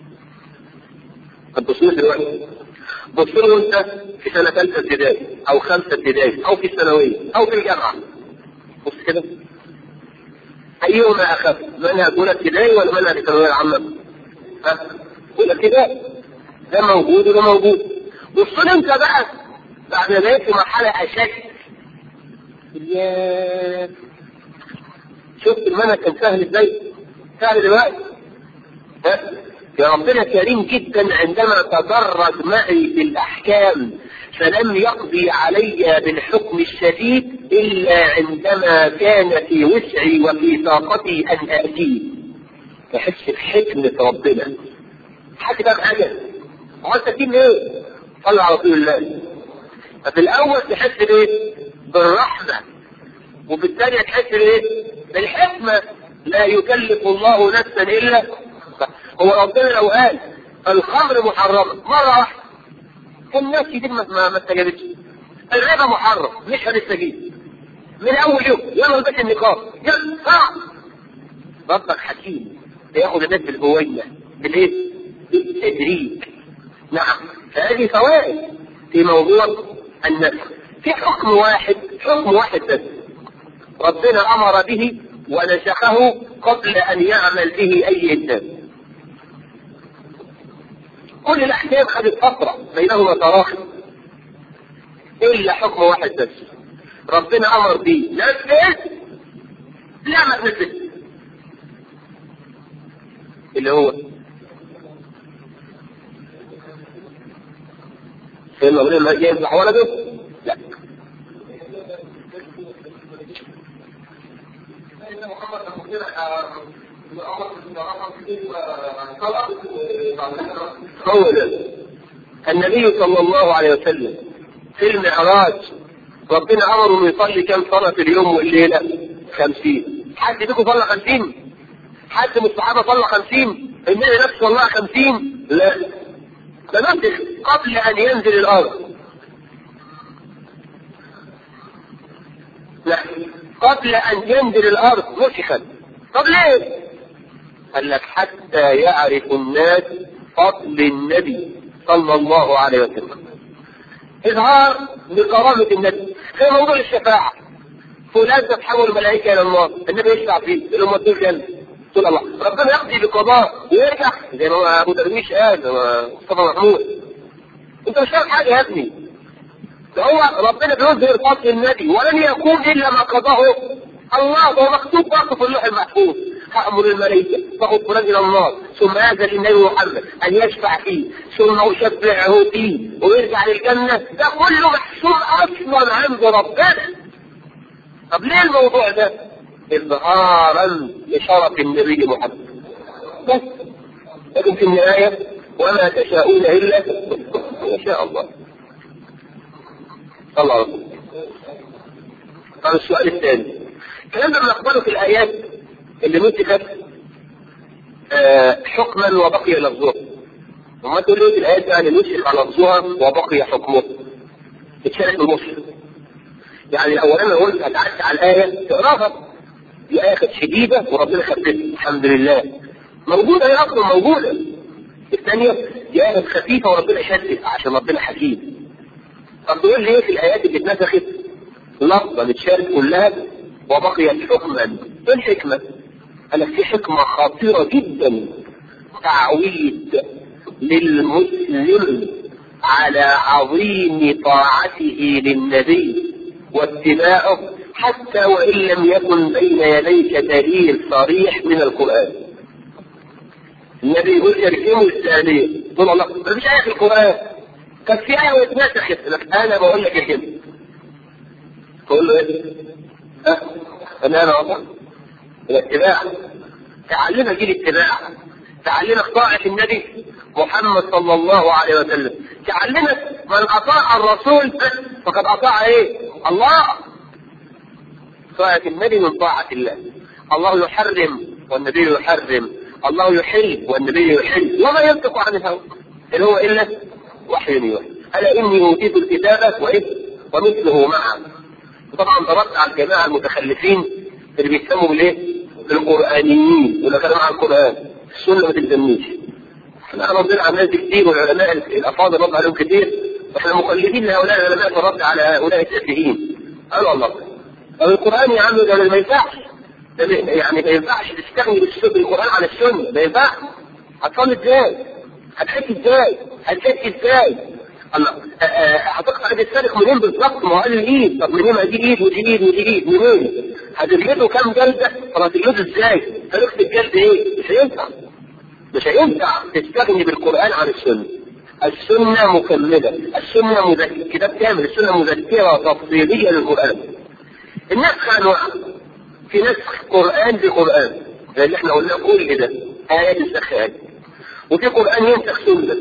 هتبص له دلوقتي بص له انت في سنه ثالثه ابتدائي او خمسه ابتدائي او في الثانويه او في الجامعه بص كده ايهما اخف منهج اولى ابتدائي ولا منهج الثانويه العامه؟ ها؟ اولى ابتدائي ده موجود وده موجود بص له انت بقى بعد ما بقيت في مرحله اشد ياه شفت المنهج كان سهل ازاي؟ سهل دلوقتي ها؟ يا ربنا كريم جدا عندما تدرج معي في الاحكام فلم يقضي علي بالحكم الشديد الا عندما كان في وسعي وفي طاقتي ان اتيه تحس بحكمة ربنا حد بقى بحاجة عملت تجيب ايه؟ صلى على رسول الله ففي الاول تحس بايه؟ بالرحمة وفي الثانية تحس بايه؟ بالحكمة لا يكلف الله نفسا الا هو ربنا لو قال الخمر محرمة مرة واحدة الناس كتير ما ما استجابتش الربا محرم مش هنستجيب من اول يوم يلا البس النقاب يلا صعب ربك حكيم بياخد الناس بالهوية بالايه؟ بالتدريج نعم فهذه فوائد في موضوع النفس في حكم واحد حكم واحد بس ربنا امر به ونسخه قبل ان يعمل به اي انسان كل الاحكام خدت فترة بينهما تراخي الا حكم واحد بس ربنا امر به نفذ لا ما تنفذ اللي هو سيدنا ابراهيم ما يذبح ولده؟ لا هو ده النبي صلى الله عليه وسلم في المعراج ربنا امره انه يصلي كم صلاه في اليوم والليله؟ خمسين حد فيكم صلى خمسين؟ حد من الصحابه صلى خمسين؟ النبي نفسه صلى خمسين؟ لا ده نفسه قبل ان ينزل الارض لا قبل ان ينزل الارض نسخت طب ليه؟ قال لك حتى يعرف الناس فضل النبي صلى الله عليه وسلم اظهار لكرامة النبي في موضوع الشفاعة فلان تتحول الملائكة الى النار النبي يشفع فيه يقول لهم ودوه الجنة تقول الله ربنا يقضي بقضاء ويرجع زي ما ابو درويش قال مصطفى محمود انت مش فاهم حاجة يا ابني ده هو ربنا بيظهر فضل النبي ولن يكون الا ما قضاه الله وهو مكتوب برضه في اللوح المحفوظ تأمر الملائكة تاخذ فلان إلى النار ثم يأذن للنبي محمد أن يشفع فيه ثم يشفعه فيه ويرجع للجنة ده كله محسوب أصلا عند ربنا طب ليه الموضوع ده؟ إظهارا لشرف النبي محمد بس لكن في النهاية وما تشاءون إلا ما شاء الله صلى الله عليه وسلم طب السؤال الثاني الكلام ده بنقبله في الآيات اللي نسخت آه حكما وبقي لفظها وما تقول لي الآيات يعني نسخ لفظها وبقي حكمها اتشالت المصحف يعني الاولاني انا قلت هتعدي على الايه تقراها دي ايه كانت شديده وربنا خففها الحمد لله موجوده هي اصلا موجوده الثانيه دي ايه خفيفه وربنا شدد عشان ربنا حكيم طب تقول لي ايه في الايات اللي اتنسخت لفظه متشالت كلها وبقيت حكما ايه الحكمه؟ قال لك في حكمه خطيره جدا تعويد للمسلم على عظيم طاعته للنبي واتباعه حتى وان لم يكن بين يديك دليل صريح من القران. النبي يقول اركموا الثانيه تقول الله ما فيش ايه في القران كان في ايه واتنسخت لك انا بقول لك اركمها تقول له ايه؟ ها؟ انا انا والله الاتباع تعلمك دي الاتباع تعلمك طاعة النبي محمد صلى الله عليه وسلم تعلمك من اطاع الرسول فقد اطاع ايه الله طاعة النبي من طاعة الله الله يحرم والنبي يحرم الله يحل والنبي يحل وما ينطق عن الهوى ان هو الا وحي يوحى الا اني اوتيت الكتابه وايه ومثله معه وطبعا ضربت على الجماعه المتخلفين اللي بيسموا بالايه؟ بالقرانيين يقول لك انا مع القران السنه ما تلزمنيش احنا ردنا على الناس دي كتير والعلماء الافاضل رد عليهم كتير واحنا مقلدين لهؤلاء العلماء في الرد على هؤلاء التافهين قالوا الله طب القران يا عم ده ما ينفعش ده يعني ما ينفعش تستغني بالقران عن السنه ما ينفعش هتصلي ازاي؟ هتحس ازاي؟ هتحس ازاي؟ الله هتقطع ايد السارق منين بالظبط؟ ما هو قال الايد، طب منين ما دي ايد ودي ايد ودي ايد منين؟ هتجلده كام جلده؟ طب هتجلده ازاي؟ طريقه الجلد ايه؟ مش هينفع. مش هينفع تستغني بالقران عن السنه. السنه مكمله، السنه مذكره، كتاب كامل، السنه مذكره تفصيليه للقران. النسخ انواع. في نسخ قران بقران، زي اللي احنا قلناه كل ده، ايات نسخ ايات. وفي قران ينسخ سنه.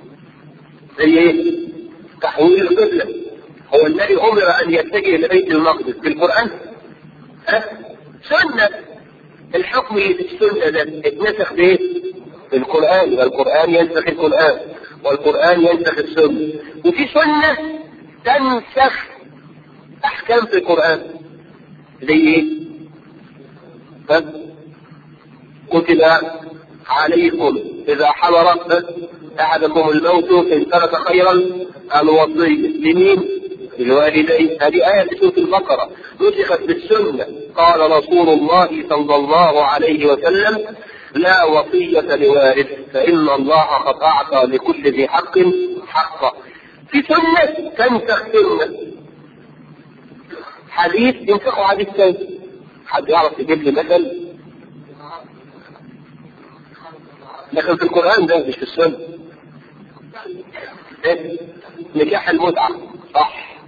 زي ايه؟ تحويل القبلة هو النبي أمر أن يتجه لبيت المقدس بالقرآن ها؟ سنة الحكم اللي في السنة ده اتنسخ بإيه؟ بالقرآن يبقى القرآن ينسخ القرآن والقرآن ينسخ السنة وفي سنة تنسخ أحكام في القرآن زي إيه؟ ها؟ كتب عليكم إذا حضر أحدكم الموت إن ترك خيرا الوصية لمين؟ للوالدين هذه آية في سورة البقرة نسخت بالسنة قال رسول الله صلى الله عليه وسلم لا وصية لوارث فإن الله قد أعطى لكل ذي حق حقه في سنة تنسخ سنة حديث ينسخ حديث ثاني حد يعرف يجيب لي مثل لكن في القرآن ده مش في السنة إيه؟ نكاح المتعة صح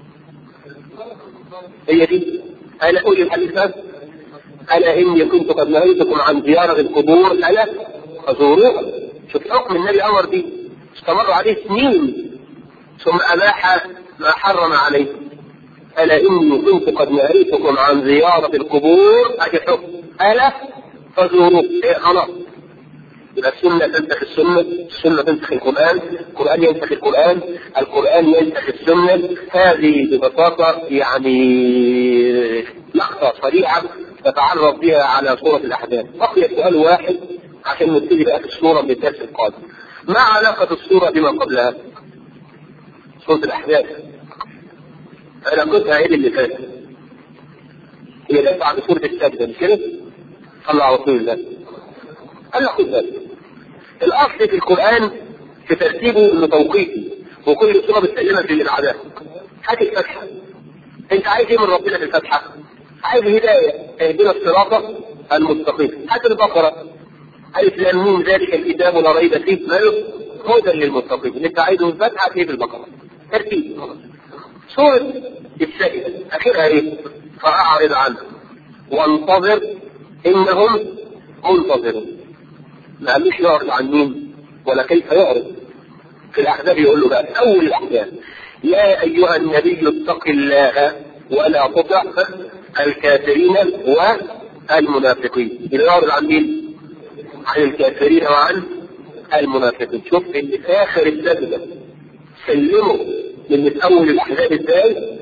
هي دي أنا أقول الحديث ده ألا إني كنت قد نهيتكم عن زيارة القبور ألا فزوروها شوف حكم النبي أمر دي استمر عليه سنين ثم أباح ما حرم عليه ألا إني كنت قد نهيتكم عن زيارة القبور أجل حكم ألا فزوروه إيه خلاص يبقى السنة تنسخ السنة، السنة تنسخ القرآن، القرآن ينسخ القرآن، القرآن ينسخ السنة، هذه ببساطة يعني لقطة سريعة نتعرف بها على سورة الأحزاب. بقي سؤال واحد عشان نبتدي بقى في السورة من الدرس القادم. ما علاقة السورة بما قبلها؟ سورة الأحزاب. علاقتها ايه اللي فات؟ هي جت بعد سورة السجدة مش كده؟ صلى على رسول الله. قال له خد بالك الاصل في القران في ترتيبه انه توقيتي وكل سوره بتسلمك للابعادات هات الفتحه انت عايز ايه من ربنا في الفتحه؟ عايز هدايه اهدنا الصراط المستقيم هات البقره الف لام ميم ذلك الكتاب لا ريب فيه ماله هدى للمتقين اللي انت عايزه في الفتحه هتلاقيه في البقره ترتيب سوره السائله اخرها ايه؟ فاعرض عنه وانتظر انهم منتظرون ما قالوش يعرض عن مين ولا كيف يعرض في الاحزاب يقول له بقى اول الاحزاب يا ايها النبي اتق الله ولا تطع الكافرين والمنافقين يعرض عن مين؟ عن الكافرين وعن المنافقين شوف ان في اخر السجده سلموا من اول الاحزاب ازاي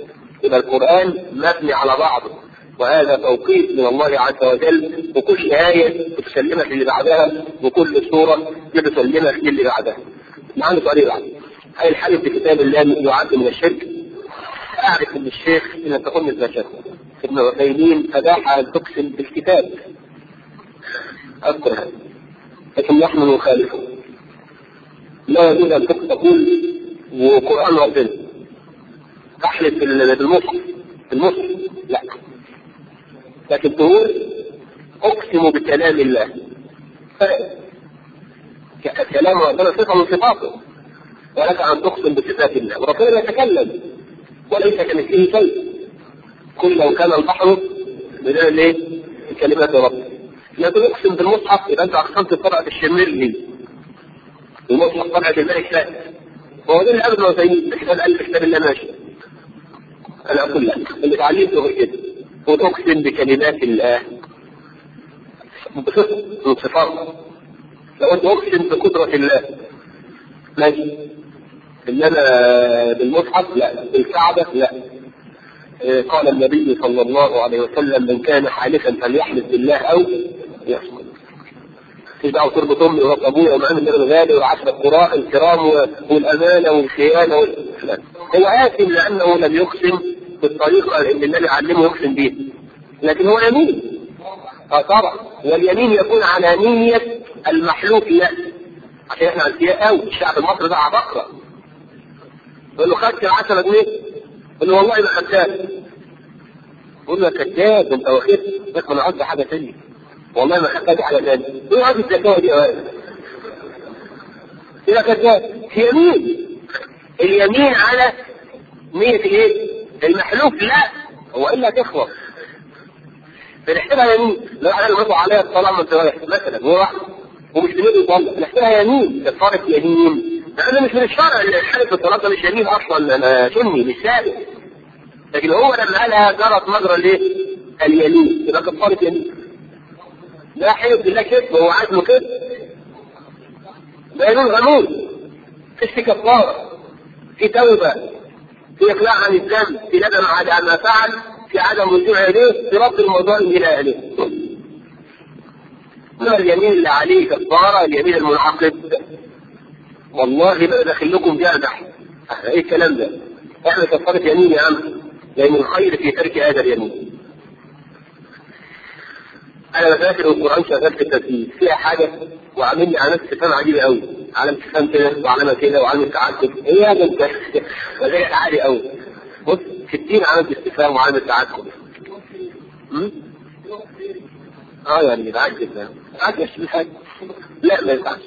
يبقى القرآن مبني على بعضه وهذا توقيت من الله عز وجل وكل آية بتسلمك اللي بعدها وكل سورة بتسلمك اللي بعدها. معنا سؤال بعد. هل الحديث في كتاب الله يعد من الشرك؟ أعرف أن الشيخ إن تكون مثل شرك. ابن عثيمين أباح أن تقسم بالكتاب. أذكر هذا. لكن نحن نخالفه. لا يجوز أن تقول وقرآن ربنا. أحلف بالمصحف. بالمصحف. لا. لكن تقول اقسم بكلام الله كلام ربنا صفه من صفاته ولك ان تقسم بصفات الله وربنا يتكلم وليس كمثله شيء كل لو كان البحر بدل ايه؟ بكلمات ربنا لكن اقسم بالمصحف يبقى انت اقسمت بطبعه الشمرلي المصحف طبعه الملك فهد وهو ده اللي قبل ما زي كتاب قال كتاب الله ماشي انا اقول لك اللي اتعلمته غير كده وتقسم بكلمات الله بصفة من صفاته لو انت اقسم بقدرة الله ماشي انما بالمصحف لا بالكعبة لا إيه قال النبي صلى الله عليه وسلم من كان حالفا فليحلف بالله او يصمت في دعوة تربط امي ورب ابويا ومعامل من الغالي وعشر القراء الكرام والامانه والخيانه والفلان هو آثم لانه لم يقسم بالطريقه اللي النبي علمه يقسم بيها لكن هو يمين اه طبعا واليمين يكون على نية المحلوف له عشان احنا انبياء قوي الشعب المصري ده عبقرة يقول له خدت 10 جنيه يقول له والله ما خدتها يقول له كذاب انت واخد بس انا قصدي حاجه ثانيه والله ما خدتها دي على ثاني ايه هذه الزكاه دي يا ولد يبقى كذاب يمين اليمين على نية ايه؟ المحلوف لا هو الا تخلص بنحسبها يمين لو احنا نقول عليها الطلاق من انت مثلا هو واحد ومش بنقول يطلق بنحسبها يمين كفاره يمين لان مش من الشرع اللي الحلف بالطلاق ده مش يمين اصلا انا سني مش ثابت لكن هو لما قالها جرت مجرى الايه؟ اليمين يبقى كفاره يمين ده حلف بالله كذب هو عزمه كذب ده يمين غموض في كفاره في توبه في اقلاع عن الذنب في ندم على ما فعل في عدم رجوع اليه في رد الموضوع الى اليه ما اليمين اللي عليه كفاره اليمين المنعقد والله ما داخل لكم جامع ايه الكلام ده احنا كفاره يمين يا عم لان الخير في ترك هذا اليمين انا فاكر القران شغال في التسجيل فيها حاجه وعامل لي علامات استفهام عجيبه قوي علامه استفهام كده وعلامه كده وعلامه تعجب ايه هذا انت مزاجك عالي قوي بص 60 علامه استفهام وعلامه تعجب اه يعني يتعجب ده يتعجب في حاجه لا ما ينفعش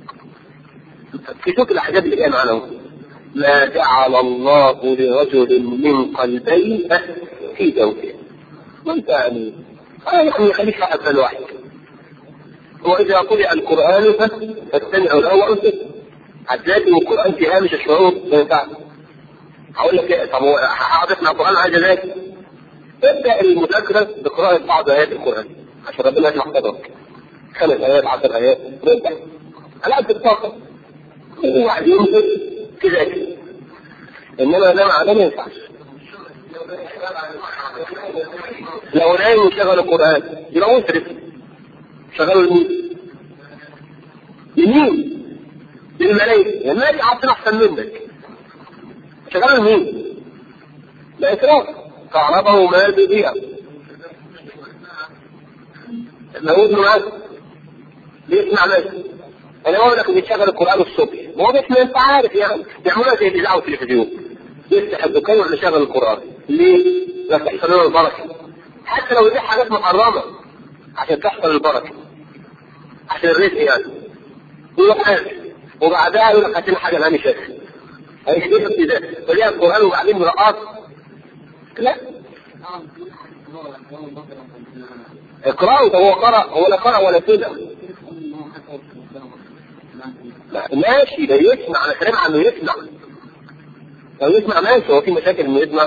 في شوف الاحداث اللي جايه معانا اهو ما جعل الله لرجل من قلبين في جوفه وانت يعني اه يعني خليك حق الواحد واذا قرئ القران فاستمعوا له وانصتوا هتلاقي القران في هامش الشعور ما ينفعش هقول لك ايه طب هو هقعد اسمع القران عايز ازاي؟ ابدا المذاكره بقراءه بعض ايات القران عشان ربنا يسمح صدرك خمس ايات عشر ايات ربع على قد الطاقه واحد ينزل كده كده انما ده مع ده ما ينفعش لو نايم وشغل القران يبقى مسرف شغلوا لمين؟ لمين؟ للملايكه الملائكه عارفين احسن منك شغلوا لمين؟ لا اسراف كهرباء ومال بيضيع موجود معاك بيسمع ماشي انا بقول لك بيشغل القران الصبح ما هو بيسمع انت عارف يعني بيعملوها زي الاذاعه والتلفزيون يفتح الدكان ولا شغل القران ليه؟ عشان تحصل له البركه حتى لو دي حاجات محرمه عشان تحصل البركه عشان الرزق يعني يروح قال وبعدها يقول لك هات لي حاجه ماني شايف هيشتري ابتداء فليها القران وبعدين مرقص لا اقرأوا هو قرأ هو لا قرأ ولا كده لا ماشي ده يسمع انا كلام عنه يسمع لو يسمع ماشي هو في مشاكل انه يسمع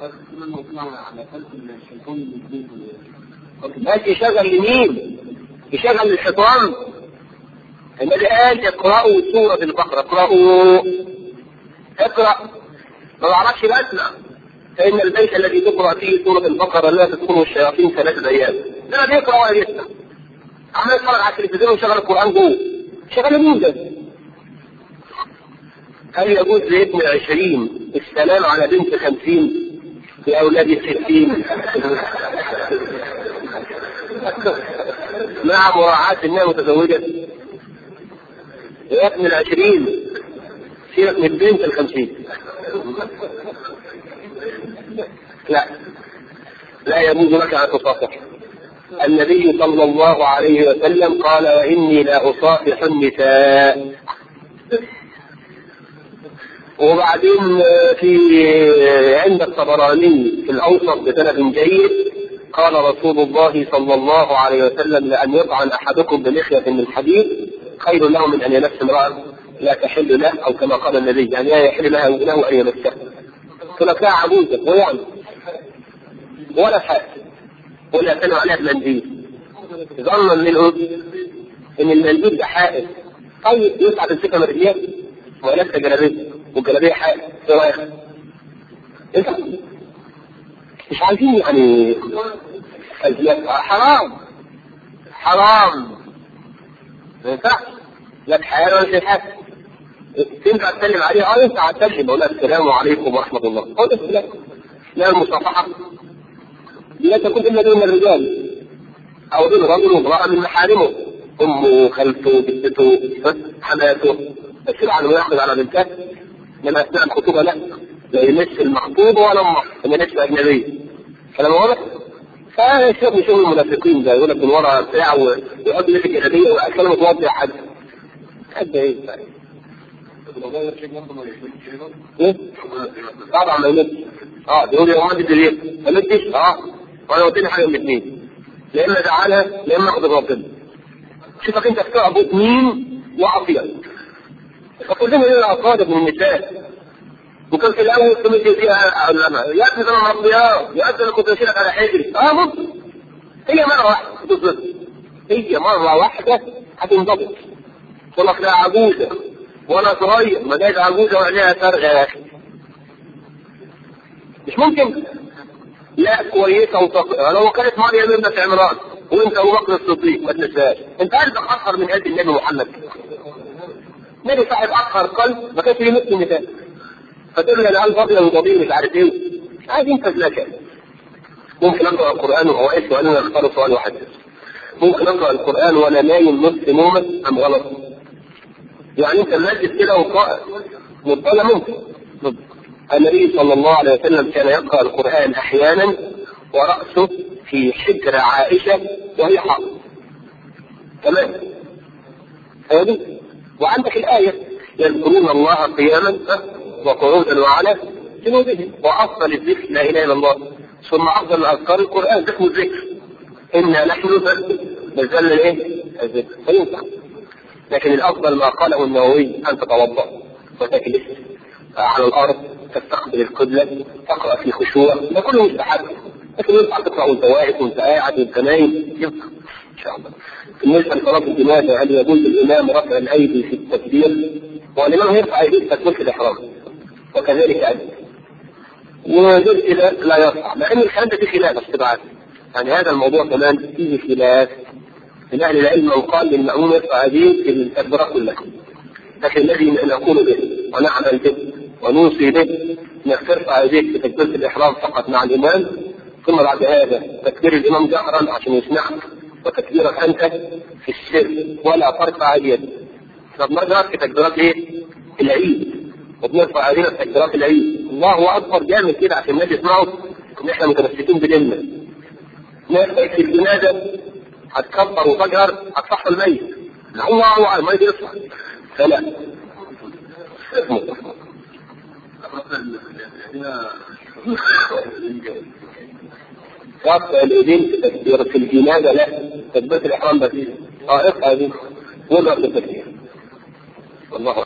ماشي يشغل لمين؟ يشغل للحيطان النبي قال اقرأوا سورة البقرة اقرأوا اقرأ ما بعرفش بسمع فإن البيت الذي تقرأ فيه سورة البقرة لا تدخله الشياطين ثلاثة أيام لا بيقرأ ولا يسمع عمال يتفرج على التلفزيون وشغل القرآن جوه شغل مين ده؟ هل يجوز لابن عشرين السلام على بنت خمسين بأولاد ستين مع مراعاة انها متزوجة يا ابن العشرين سيبك من بنت الخمسين لا لا يجوز لك ان تصافح النبي صلى الله عليه وسلم قال واني لا اصافح النساء وبعدين في عند الطبراني في الاوسط بسند جيد قال رسول الله صلى الله عليه وسلم لان يطعن احدكم بمخية من حديد خير له من ان يمس امرأة لا تحل له او كما قال النبي يعني لا يحل له له ان يمسها ثلاثاء عجوزة ويعني ولا حاجة ولا كانوا عليها بمنديل ظنا منهم ان المنديل ده حائل طيب يسعى تمسكها مرجيات ولسه جلابيه والجلابيه حائل ايه رايك؟ انت مش عايزين يعني حرام حرام ما ينفعش لا حياه ولا شيء حاجه تنفع تسلم عليه اه ينفع تسلم اقول السلام عليكم ورحمه الله هو ده السلام لا المصافحه لا تكون الا دون الرجال او دون رجل وامراه من محارمه امه خالته جدته حماته بس على ما ياخذ على بنته لما اثناء الخطوبه لا لا يمس المخطوبه ولا امه ما يمس اجنبيه كلام واضح؟ فشوف شغل المنافقين ده يقول لك من ورا بتاع ويقعد يمسك الهديه وكلمه متوضع حد حد ايه ايه؟ طبعا ما يمدش اه بيقول يا مهندس ليه؟ ما يمدش اه وانا قلت لي حاجه من اثنين يا اما زعلها يا اما اخذ ربنا شوفك انت بتعبد مين وعصيك فكلنا لنا اصادق من النساء وكان في الاول تمشي فيها علماء يا ابني انا مربياه يا ابني انا كنت اشيلك على حجري اه ممكن هي مره واحده بالظبط هي مره واحده هتنضبط تقول لك لا عجوزه وانا صغير ما جايز عجوزه وعينيها فارغه يا اخي مش ممكن لا كويسه وتق... لو كانت مريم ابنة عمران وانت ابو بكر الصديق ما تنساش انت عارف اخر من قلب النبي محمد النبي صاحب اخر قلب ما كانش ليه مثل النساء فتقول لي الان فاضيه وطبيعي مش عارف ايه عايزين فزلكه ممكن اقرا القران وهو ايش وانا اختار سؤال واحد ممكن اقرا القران وانا نايم نص نومه ام غلط؟ يعني انت ماجد كده وقائم مطلع ممكن النبي صلى الله عليه وسلم كان يقرا القران احيانا وراسه في حجر عائشه وهي حائض تمام هذه وعندك الايه يذكرون الله قياما وقعودا وعلى جنوبهم وافضل الذكر لا اله الا الله ثم افضل الاذكار القران ده اسمه الذكر انا نحن نزلنا الايه؟ الذكر فينفع لكن الافضل ما قاله النووي ان تتوضا وتجلس على الارض تستقبل القبله تقرا في خشوع ده كله مستحب لكن ينفع تقرا وانت واقف وانت قاعد وانت نايم ينفع ان شاء الله بالنسبه لصلاه الجنازه هل يجوز للامام رفع الايدي في التكبير؟ والامام يرفع ايديه في تكبيره الاحرام وكذلك انت وغير كده لا يرفع مع ان الكلام ده فيه خلاف استبعاد يعني هذا الموضوع كمان فيه خلاف من اهل العلم من قال للمأموم يرفع يديه في التكبيرات كلها لكن الذي نقول به ونعمل به ونوصي به انك ترفع يديك في تكبيره الاحرام فقط مع الامام ثم بعد هذا تكبير الامام جهرا عشان يسمعك وتكبيرك انت في السر ولا ترفع يدك فبنرجع في تكبيرات ايه؟ العيد وبنرفع ايدينا في تكبيرات العيد الله اكبر جامد كده عشان الناس يسمعوا ان احنا متمسكين بديننا ناس في الجنازه هتكبر وتجهر هتصح الميت الله اعلم الميت يصح فلا رفع الايدين في تكبير في الجنازه لا تكبيره الاحرام بس اه ارفع ايدين ولا في التكبير والله